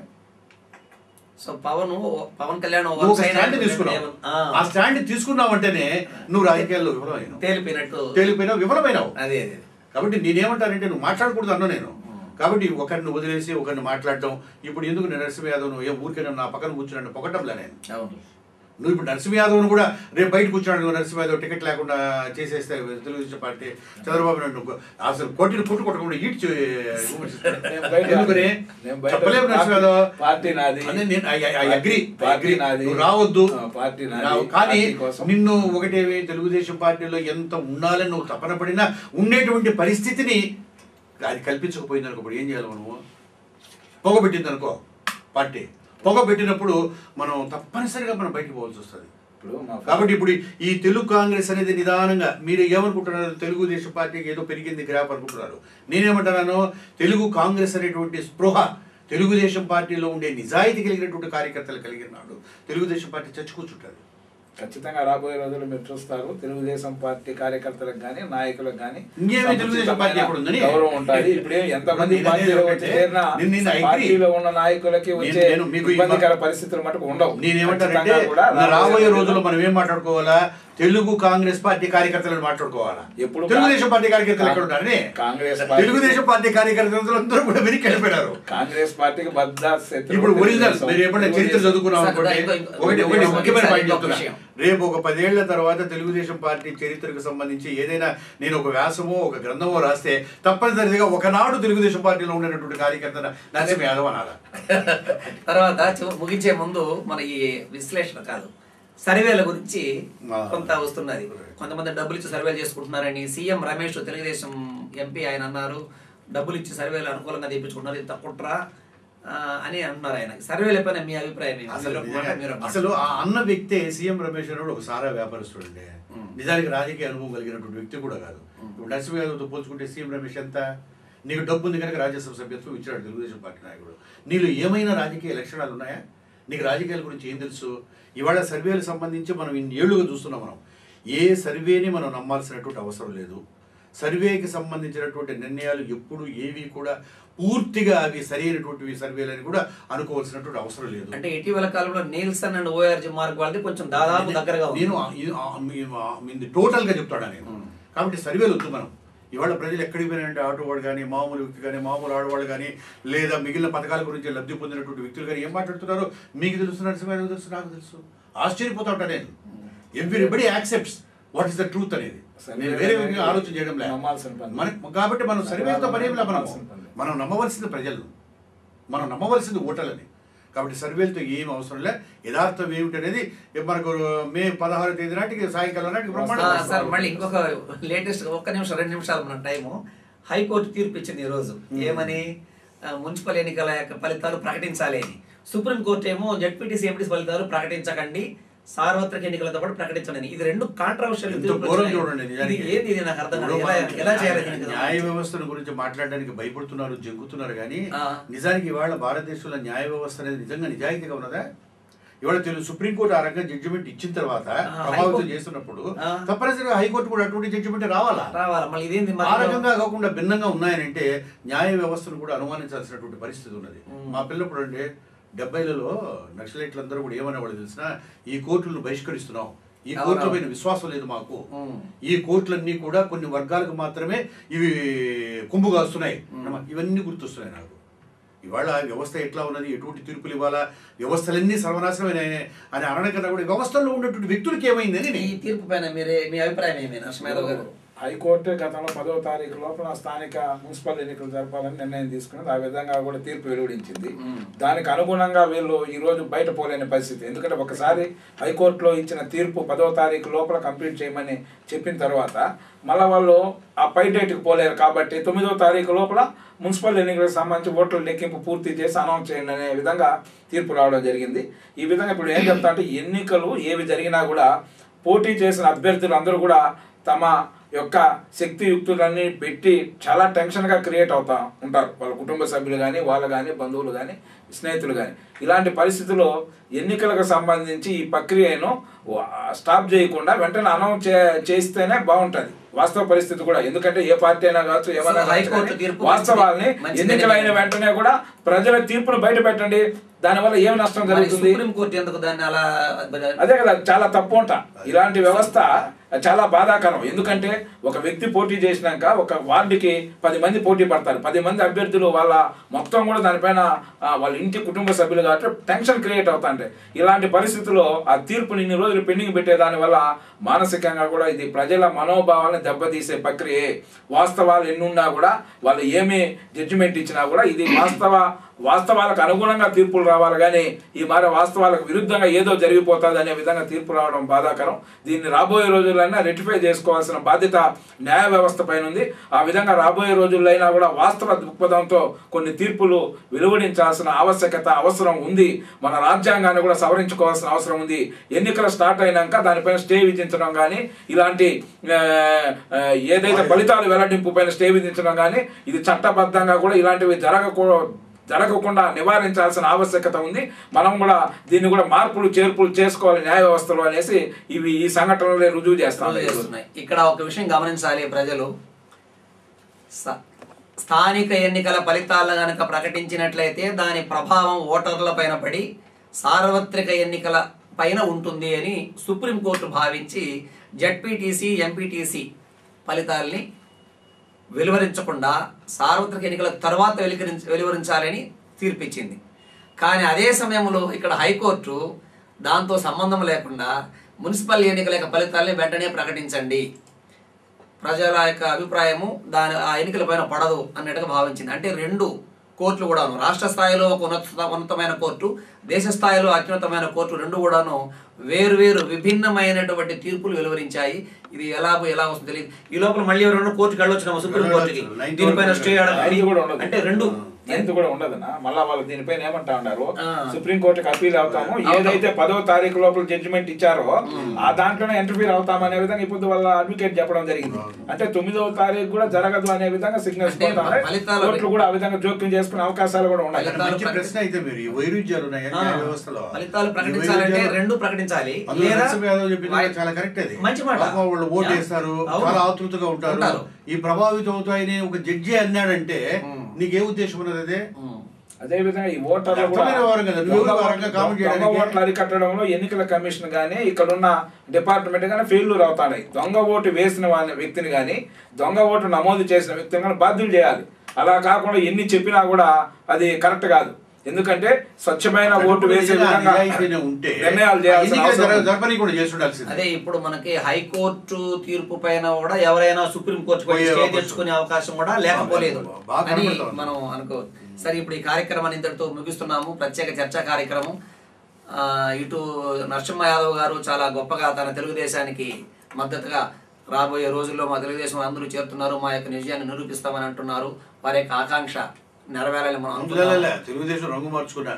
సో పవన్ పవన్ కళ్యాణ్ ఒక నువ్వు ఒక side స్టాండ్ అంటే తీసుకున్నావు ఏమన్- ఆ, ఆ స్టాండ్ తీసుకున్నావంటేనే నువ్వు రాజకీయాల్లో విఫలమైనావు తేలిపోయినట్టు తేలిపోయినావు విఫలమైనావు అదే అదే కాబట్టి నేనేమంటానంటే నువ్వు మాట్లాడకూడదు అన్నా నేను కాబట్టి ఒకరిని వదిలేసి ఒకరిని మాట్లాడటం ఇప్పుడు ఎందుకు నేను నరసింహ యాదవ్ నువ్వు ఏ ఊరికే నన్ను నా పక్కన కూర్చున్నాను పొగటంలే నేను అవును నువ్వు ఇప్పుడు నరసింహ యాదవ్ను కూడా రేపు బయట కూర్చున్నాడు నరసింహ యాదవ్ టికెట్ లేకుండా చేసేస్తే తెలుగుదేశం పార్టీ చంద్రబాబు నాయుడు అసలు కొట్టిని పుట్టు కొట్టకుండా ఈడ్చి విమర్శిస్తాడు. నేను బయట- ఎందుకని నేను బయట చెప్పలేము నరసింహ యాదవ్ పార్టీ నాది. అదే నేను అగ్రి పార్టీ నాది. నువ్వు రావద్దు ఆ, పార్టీ నాది. రావు. కానీ పార్టీ కోసం. నిన్ను ఒకటేవి తెలుగుదేశం పార్టీలో ఎంత ఉండాలని నువ్వు తపన పడినా ఉండేటువంటి పరిస్థితిని అది కల్పించకపోయింది అనుకో ఇప్పుడు ఏం చేయాలి మనము పొగబెట్టింది అనుకో పార్టీ పొగ పెట్టినప్పుడు మనం తప్పనిసరిగా మనం బయటికి పోవాల్సి వస్తుంది ఇప్పుడు మా కాబట్టి ఇప్పుడు ఈ తెలుగు కాంగ్రెస్ అనేది నిదానంగా మీరు ఏమనుకుంటున్నారు తెలుగుదేశం పార్టీకి ఏదో పెరిగింది గ్రాఫ్ అనుకుంటున్నారు నేనేమంటున్నాను తెలుగు కాంగ్రెస్ అనేటువంటి స్పృహ తెలుగుదేశం పార్టీలో ఉండే నిజాయితీ కలిగినటువంటి కార్యకర్తలు కలిగినాడు తెలుగుదేశం పార్టీ చచ్చి కూర్చుంటుంది ఖచ్చితంగా రాబోయే రోజుల్లో మీరు చూస్తారు తెలుగుదేశం పార్టీ కార్యకర్తలకు కానీ నాయకులకు కానీ ఇంకేమీ తెలుగుదేశం పార్టీ ఎక్కడ ఉందని? గౌరవం ఉంటుంది ఇప్పుడే ఎంతమంది నేను పార్టీలో అనేది వచ్చి ఒకటే, చేరినా నేను- నేను agree. పార్టీలో ఉన్న నాయకులకి వచ్చే నేను మీకు ఈ ఇబ్బందికర పరిస్థితులు మటుకు ఉండవు నేనేమంటానంటే ఖచ్చితంగా కూడా రాబోయే రోజుల్లో మనం ఏం మాట్లాడుకోవాలా తెలుగు కాంగ్రెస్ పార్టీ కార్యకర్తలను మాట్లాడుకోవాలా ఎప్పుడు తెలుగుదేశం పార్టీ కార్యకర్తలు ఎక్కడ ఉన్నారని కాంగ్రెస్ పార్టీ- తెలుగుదేశం పార్టీ కార్యకర్తలు అందరూ కూడా వెనక్కి వెళ్ళిపోయారు కాంగ్రెస్ పార్టీకి బద్ద శత్రువు ఇప్పుడు ఒరిజినల్ తెలుగుదేశం. మీరు ఎప్పుడైనా చరిత్ర చదువుకున్నాం సార్, అనుకోండి ఇంకో- ఇంకో- ఒకటి ఒకటి ఇంకో- ముఖ్యమైన ఇంకో పాయింట్ చెప్తున్నా విషయం. రేపు ఒక పదేళ్ల తర్వాత తెలుగుదేశం పార్టీ చరిత్రకు సంబంధించి ఏదైనా నేను ఒక వ్యాసమో ఒక గ్రంథమో రాస్తే తప్పనిసరిగా ఒకనాడు తెలుగుదేశం పార్టీలో ఉండేటటువంటి కార్యకర్త నరసింహ యాదవ్ అనాలా తర్వాత చివ- ముగించే ముందు మన ఈ విశ్లేషణ కాదు సర్వేల గురించి ఆ. కొంత వస్తున్నది కొంతమంది డబ్బులు ఇచ్చి సర్వేలు చేసుకుంటున్నారని సీఎం రమేష్ తెలుగుదేశం ఎంపీ ఆయన అన్నారు డబ్బులు ఇచ్చి సర్వేలు అనుకూలంగా తెప్పించుకుంటున్నారు ఇంత కుట్ర ఆ, అని అంటున్నారు ఆయన సర్వేల పైన మీ అభిప్రాయం ఏంటి? అసలు మీరు ఒక మాట, మీరు ఒక మాట. అసలు ఆ అన్న వ్యక్తే సీఎం రమేష్ అన్నాడు ఒక సారా వ్యాపారస్తుడు అండి నిజానికి రాజకీయ అనుభవం కలిగినటువంటి వ్యక్తి కూడా కాదు ఇప్పుడు నరసింహ యాదవ్తో పోల్చుకుంటే సీఎం రమేష్ ఎంత నీకు డబ్బు ఉంది కనుక రాజ్యసభ సభ్యత్వం ఇచ్చాడు తెలుగుదేశం పార్టీ నాయకుడు నీలో ఏమైనా రాజకీయ లక్షణాలు ఉన్నాయా నీకు రాజకీయాల గురించి ఏం తెలుసు ఇవాళ సర్వేలకు సంబంధించి మనం ఇన్ని ఏళ్ళుగా చూస్తున్నాం మనం ఏ సర్వేని మనం నమ్మాల్సినటువంటి అవసరం లేదు సర్వేకి సంబంధించినటువంటి నిర్ణయాలు ఎప్పుడు ఏవి కూడా పూర్తిగా అవి సరైనటువంటివి సర్వేలని కూడా అనుకోవాల్సినటువంటి అవసరం లేదు అంటే ఇటీవల కాలంలో నీల్సన్ అండ్ ఓఆర్జీ మార్క్ వాళ్ళది కొంచెం దాదాపు దగ్గరగా ఉంది నేను ఆ- ఈ- ఆ- మీ- ఆ- మీ- టోటల్ గా చెప్తాడా నేను కాబట్టి సర్వేలు వద్దు మనం ఇవాళ ప్రజలు ఎక్కడికి పోయినారంటే ఆటో వాడు కానీ మామూలు వ్యక్తి కానీ మామూలు ఆడవాళ్ళు కానీ లేదా మిగిలిన పథకాల గురించి లబ్ధి పొందినటువంటి వ్యక్తులు కానీ ఏం మాట్లాడుతున్నారో మీకు తెలుసు నరసింహారావు తెలుసు నాకు తెలుసు ఆశ్చర్యపోతా ఉంటా నేను everybody accepts what is the truth అనేది నేను వేరే విధంగా ఆలోచన చేయడం లేదు నమ్మాల్సిన పని. మన కాబట్టి మనం సర్వేలతో పని ఏం లేదు మనం నమ్మాల్సిన పని. మనం నమ్మవలసింది ప్రజలు మనం నమ్మవలసింది ఓటర్లని కాబట్టి సర్వేలతో ఏం అవసరం లే యథార్థం ఏమిటి అనేది మనకు మే పదహారు తేదీ నాటికి సాయంకాలం నాటికి ఆ, బ్రహ్మాండంగా సార్ మళ్ళీ ఇంకొక లేటెస్ట్ ఒక్క నిమిషం రెండు నిమిషాలు మన టైము హైకోర్టు తీర్పు ఇచ్చింది ఈ రోజు ఏమని ఆ, మున్సిపల్ ఎన్నికల యొక్క ఫలితాలు ప్రకటించాలి అని సుప్రీంకోర్టు ఏమో జడ్పీటీసీ ఎంపీటీసీ ఫలితాలు ప్రకటించకండి సార్వత్రిక ఎన్నికలతో పాటు ప్రకటించండి ఇది రెండు కాంట్రవర్షియల్ ఎంత ఘోరం చూడండి నిజానికి. ఏది ఇది నాకు అర్థం కాదు ఇప్పుడు ఎలా మనం ఎలా చేయాలి దీనికి? న్యాయ వ్యవస్థను గురించి మాట్లాడడానికి భయపడుతున్నారు జంకుతున్నారు కానీ ఆ. నిజానికి ఇవాళ భారతదేశంలో న్యాయ వ్యవస్థ అనేది నిజంగా నిజాయితీగా ఉన్నదా ఇవాళ తెలుగు సుప్రీంకోర్టు ఆ రకంగా జడ్జిమెంట్ ఇచ్చిన తర్వాత ఆ, ప్రభావితం హైకోర్టు- చేస్తున్నప్పుడు ఆ. తప్పనిసరిగా హైకోర్టు కూడా అటువంటి జడ్జిమెంట్ రావాలా రావాలి మళ్ళీ ఇదేంది ఆ మరి రకంగా కాకుండా భిన్నంగా ఉన్నాయనంటే న్యాయ వ్యవస్థను కూడా అనుమానించాల్సినటువంటి పరిస్థితి ఉన్నది మా పిల్లప్పుడు అంటే డెబ్బైలలో నక్సలైట్లందరూ కూడా ఏమనేవాళ్ళు తెలిసిన ఈ కోర్టులను బహిష్కరిస్తున్నాం ఈ అవునవును. కోర్టుల పైన విశ్వాసం లేదు మాకు ఉమ్. ఈ కోర్టులన్నీ కూడా కొన్ని వర్గాలకు మాత్రమే ఇవి కుంభు కాస్తున్నాయి ఇవన్నీ గుర్తొస్తున్నాయి నాకు ఇవాళ వ్యవస్థ ఎట్లా ఉన్నది ఎటువంటి తీర్పులు ఇవ్వాలా వ్యవస్థలన్నీ సర్వనాశనమైన అని అనడం కూడా వ్యవస్థల్లో ఉన్నటువంటి వ్యక్తులకి ఏమైందని ఈ నేను- తీర్పు పైన మీరే మీ అభిప్రాయం ఏమి నరసింహారావు గారు హైకోర్టు గతంలో పదవ తారీఖు లోపల స్థానిక మున్సిపల్ ఎన్నికలు జరపాలని నిర్ణయం తీసుకున్నది ఆ విధంగా కూడా తీర్పు వెలువడించింది దానికి అనుగుణంగా వీళ్ళు ఈ రోజు బయట పోలేని పరిస్థితి ఎందుకంటే ఒకసారి హైకోర్టులో ఇచ్చిన తీర్పు పదవ తారీఖు లోపల కంప్లీట్ చేయమని చెప్పిన తర్వాత మళ్ళీ వాళ్ళు ఆ పై డేట్కి పోలేరు కాబట్టి తొమ్మిదవ తారీఖు లోపల మున్సిపల్ ఎన్నికలకు సంబంధించి ఓట్ల లెక్కింపు పూర్తి చేసి అనౌన్స్ చేయండి అనే విధంగా తీర్పు రావడం జరిగింది ఈ విధంగా ఇప్పుడు ఏం చెప్తా అంటే ఎన్నికలు ఏవి జరిగినా కూడా పోటీ చేసిన అభ్యర్థులు అందరూ కూడా తమ యొక్క శక్తి యుక్తులన్నీ పెట్టి చాలా టెన్షన్గా క్రియేట్ అవుతా ఉంటారు వాళ్ళ కుటుంబ సభ్యులు కానీ వాళ్ళు కానీ బంధువులు కానీ స్నేహితులు కానీ ఇలాంటి పరిస్థితుల్లో ఎన్నికలకు సంబంధించి ఈ ప్రక్రియను వా- స్టాప్ చేయకుండా వెంటనే అనౌన్స్ చే చేస్తేనే బాగుంటుంది వాస్తవ పరిస్థితి కూడా ఎందుకంటే ఏ పార్టీ అయినా కావచ్చు ఏమైనా సో కావచ్చు హైకోర్టు కానీ తీర్పు వాస్తవాల్ని మంచిది- ఎన్నికలైన వెంటనే కూడా ప్రజల తీర్పును బయట పెట్టండి దానివల్ల ఏమి నష్టం మరి జరుగుతుంది సుప్రీంకోర్టు ఎందుకు దాన్ని అలా అదే కదా చాలా తప్పు అంట ఇలాంటి వ్యవస్థ చాలా బాధాకరం ఎందుకంటే ఒక వ్యక్తి పోటీ చేసినాక ఒక వార్డుకి పది మంది పోటీ పడతారు పది మంది అభ్యర్థులు వాళ్ళ మొత్తం కూడా దానిపైన ఆ, వాళ్ళ ఇంటి కుటుంబ సభ్యులు కాబట్టి టెన్షన్ క్రియేట్ అవుతాంటే ఇలాంటి పరిస్థితుల్లో ఆ తీర్పుని ఇన్ని రోజులు పెండింగ్ పెట్టే దాని వల్ల మానసికంగా కూడా ఇది ప్రజల మనోభావాలను దెబ్బతీసే ప్రక్రియ వాస్తవాలు ఎన్నున్నా కూడా వాళ్ళు ఏమి జడ్జిమెంట్ ఇచ్చినా కూడా ఇది వాస్తవ వాస్తవాలకు అనుగుణంగా తీర్పులు రావాలి కానీ ఈ మరి వాస్తవాలకు విరుద్ధంగా ఏదో జరిగిపోతుంది అనే విధంగా తీర్పు రావడం బాధాకరం దీన్ని రాబోయే రోజులైనా రెటిఫై చేసుకోవాల్సిన బాధ్యత న్యాయ వ్యవస్థ పైన ఉంది ఆ విధంగా రాబోయే రోజుల్లో కూడా వాస్తవ దృక్పథంతో కొన్ని తీర్పులు వెలువడించాల్సిన ఆవశ్యకత అవసరం ఉంది మన రాజ్యాంగాన్ని కూడా సవరించుకోవాల్సిన అవసరం ఉంది ఎన్నికలు స్టార్ట్ అయినాక దానిపైన స్టే విధించడం కానీ ఇలాంటి ఆ, ఆ, ఏదైతే ఫలితాలు వెల్లడింపు పైన స్టే విధించడం కానీ ఇది చట్టబద్ధంగా కూడా ఇలాంటివి జరగకూడదు జరగకుండా నివారించాల్సిన ఆవశ్యకత ఉంది మనం కూడా దీన్ని కూడా మార్పులు చేర్పులు చేసుకోవాలి న్యాయ వ్యవస్థలో అనేసి ఇవి ఈ సంఘటనలే రుజువు చేస్తాం అమలు చేస్తున్నాయి ఇక్కడ ఒక విషయం గమనించాలి ప్రజలు స- స్థానిక ఎన్నికల ఫలితాలను గనక ప్రకటించినట్లయితే దాని ప్రభావం ఓటర్ల పైన పడి సార్వత్రిక ఎన్నికల పైన ఉంటుంది అని సుప్రీంకోర్టు భావించి జడ్పీటీసీ ఎంపీటీసీ ఫలితాల్ని వెలువరించకుండా సార్వత్రిక ఎన్నికల తర్వాత వెలువరించ వెలువరించాలని తీర్పిచ్చింది కానీ అదే సమయంలో ఇక్కడ హైకోర్టు దాంతో సంబంధం లేకుండా మున్సిపల్ ఎన్నికల యొక్క ఫలితాల్ని వెంటనే ప్రకటించండి ప్రజల యొక్క అభిప్రాయము దాని ఆ ఎన్నికల పైన పడదు అన్నట్టుగా భావించింది అంటే రెండు కోర్టులు కూడాను రాష్ట్ర స్థాయిలో ఒక ఉన్నత ఉన్నతమైన కోర్టు దేశ స్థాయిలో అత్యున్నతమైన కోర్టు రెండు కూడాను వేరు వేరు విభిన్నమైనటువంటి తీర్పులు వెలువరించాయి ఇది ఎలా ఎలా వస్తుందో తెలియదు ఈ లోపల మళ్ళీ ఎవరైనా కోర్టుకి వెళ్ళొచ్చు సుప్రీం కోర్టుకి వెళ్ళొచ్చు. నైన్త్ దీనిపైన వరకు స్టే నైన్త్ కూడా ఉండదు అంటే రెండు నైన్త్ కూడా ఉండదన్నా మళ్ళా వాళ్ళు దీనిపైన ఏమంటా ఉన్నారు ఆ. సుప్రీం కోర్టుకి అప్పీల్ అవుతాము ఏదైతే పదో తారీఖు లోపల జడ్జిమెంట్ ఇచ్చారో ఆ దాంట్లోనే ఇంటర్ఫీర్ అవుతాం అనే విధంగా ఇప్పుడు వాళ్ళ అడ్వకేట్ చెప్పడం జరిగింది అంటే తొమ్మిదవ తారీఖు కూడా జరగదు అనే విధంగా సిగ్నల్స్ అంటే ఫలితాలు- కోర్టులు కూడా ఆ విధంగా జోక్యం చేసుకునే అవకాశాలు కూడా ఉన్నాయి ఫలితాలు మంచి ప్రశ్న అయితే మీరు ఈ వైరుధ్యాలు ఉన్నాయి ఆ, న్యాయ వ్యవస్థలో ఫలితాలు ఈ ప్రకటించాలంటే వైరుధ్యాలు- రెండు ప్రకటించాలి అందులో లేదా నరసింహ యాదవ్ చెప్పింది కూడా చాలా కరెక్ట్ అది మంచి మాట. పాపం వాళ్ళు ఓటు యా. వేస్తారు అవును. చాలా ఆతృతగా ఉంటారు ఉంటారు. ఈ ప్రభావితం అవుతాయని ఒక జడ్జి అన్నాడంటే ఉమ్. నీకే ఉద్దేశం ఉన్నది అదే ఉమ్. అదే విధంగా ఈ ఓటర్లు కూడా అర్థమైన వారు కదా, నువ్వు దొంగ ఆ ఓట్లు- రకంగా కామెంట్ దొంగ చేయడానికి. ఓట్లు అరికట్టడంలో ఎన్నికల కమిషన్ గానీ ఇక్కడ ఉన్న డిపార్ట్మెంట్ గానీ ఫెయిల్యూర్ అవుతాయి దొంగ ఓటు వేసిన వాళ్ళ వ్యక్తిని గానీ దొంగ ఓటు నమోదు చేసిన వ్యక్తిని కానీ బాధ్యులు చేయాలి అలా కాకుండా ఎన్ని చెప్పినా కూడా అది కరెక్ట్ కాదు ఎందుకంటే స్వచ్ఛమైన ఓటు వేసే నిజంగా విధంగా నిజాయితీనే ఉంటే నిర్ణయాలు చేయాల్సిన ఎన్నికలు అవసరం జరగ- ఉంది. జరపని కూడా చేసి ఉండాల్సింది అదే ఇప్పుడు మనకి హైకోర్టు తీర్పు పైన కూడా ఎవరైనా సుప్రీం కోర్టు పోయే స్టే అవకాశం. తెచ్చుకునే అవకాశం కూడా లేకపోలేదు బాగా అని కనబడుతోంది. మనం అనుకోవచ్చు సరే ఇప్పుడు ఈ కార్యక్రమాన్ని ఇంతటితో ముగిస్తున్నాము ప్రత్యేక చర్చా కార్యక్రమం ఆ, ఇటు నరసింహ యాదవ్ గారు చాలా గొప్పగా తన తెలుగుదేశానికి మద్దతుగా రాబోయే రోజుల్లో మా తెలుగుదేశం అందరూ చేరుతున్నారు మా యొక్క నిజయాన్ని నిరూపిస్తామని అంటున్నారు వారి యొక్క ఆకాంక్ష నెరవేరాలని మనం అనుకుంటున్నాము. అందులో తెలుగుదేశం రంగు మార్చుకున్నారు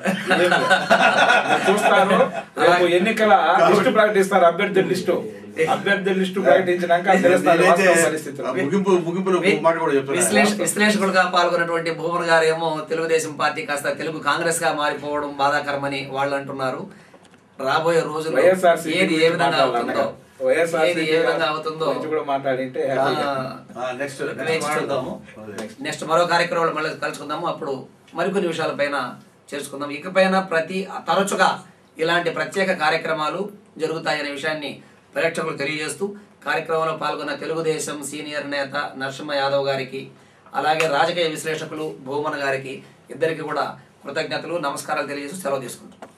మీరు చూస్తారు రేపు ఎన్నికల లిస్టు ప్రకటిస్తారు అభ్యర్థుల లిస్టు అభ్యర్థుల లిస్టు ప్రకటించినాక తెలుస్తారు నేనైతే వాస్తవ పరిస్థితులు ముగింపు ముగింపులో ఒక మాట కూడా విశ్లేష చెప్తున్నా విశ్లేషకుడుగా పాల్గొన్నటువంటి భువన్ గారు ఏమో తెలుగుదేశం పార్టీ కాస్త తెలుగు కాంగ్రెస్ గా మారిపోవడం బాధాకరమని వాళ్ళు అంటున్నారు రాబోయే రోజుల్లో వైఎస్ఆర్సీపీ ఏది ఏ విధంగా గురించి అవుతుందో వైఎస్ఆర్సీపీ ఏది ఏ విధంగా అవుతుందో గురించి కూడా మాట్లాడింటే హ్యాపీగా. నెక్స్ట్ వేచి చూద్దాము నెక్స్ట్ మరో కార్యక్రమంలో మళ్ళీ కలుసుకుందాము అప్పుడు మరికొన్ని విషయాలపైన చేసుకుందాం ఇకపైన ప్రతి తరచుగా ఇలాంటి ప్రత్యేక కార్యక్రమాలు జరుగుతాయనే విషయాన్ని ప్రేక్షకులు తెలియజేస్తూ కార్యక్రమంలో పాల్గొన్న తెలుగుదేశం సీనియర్ నేత నరసింహ యాదవ్ గారికి అలాగే రాజకీయ విశ్లేషకులు భూమన్ గారికి ఇద్దరికి కూడా కృతజ్ఞతలు నమస్కారాలు తెలియజేస్తూ సెలవు తీసుకుంటాం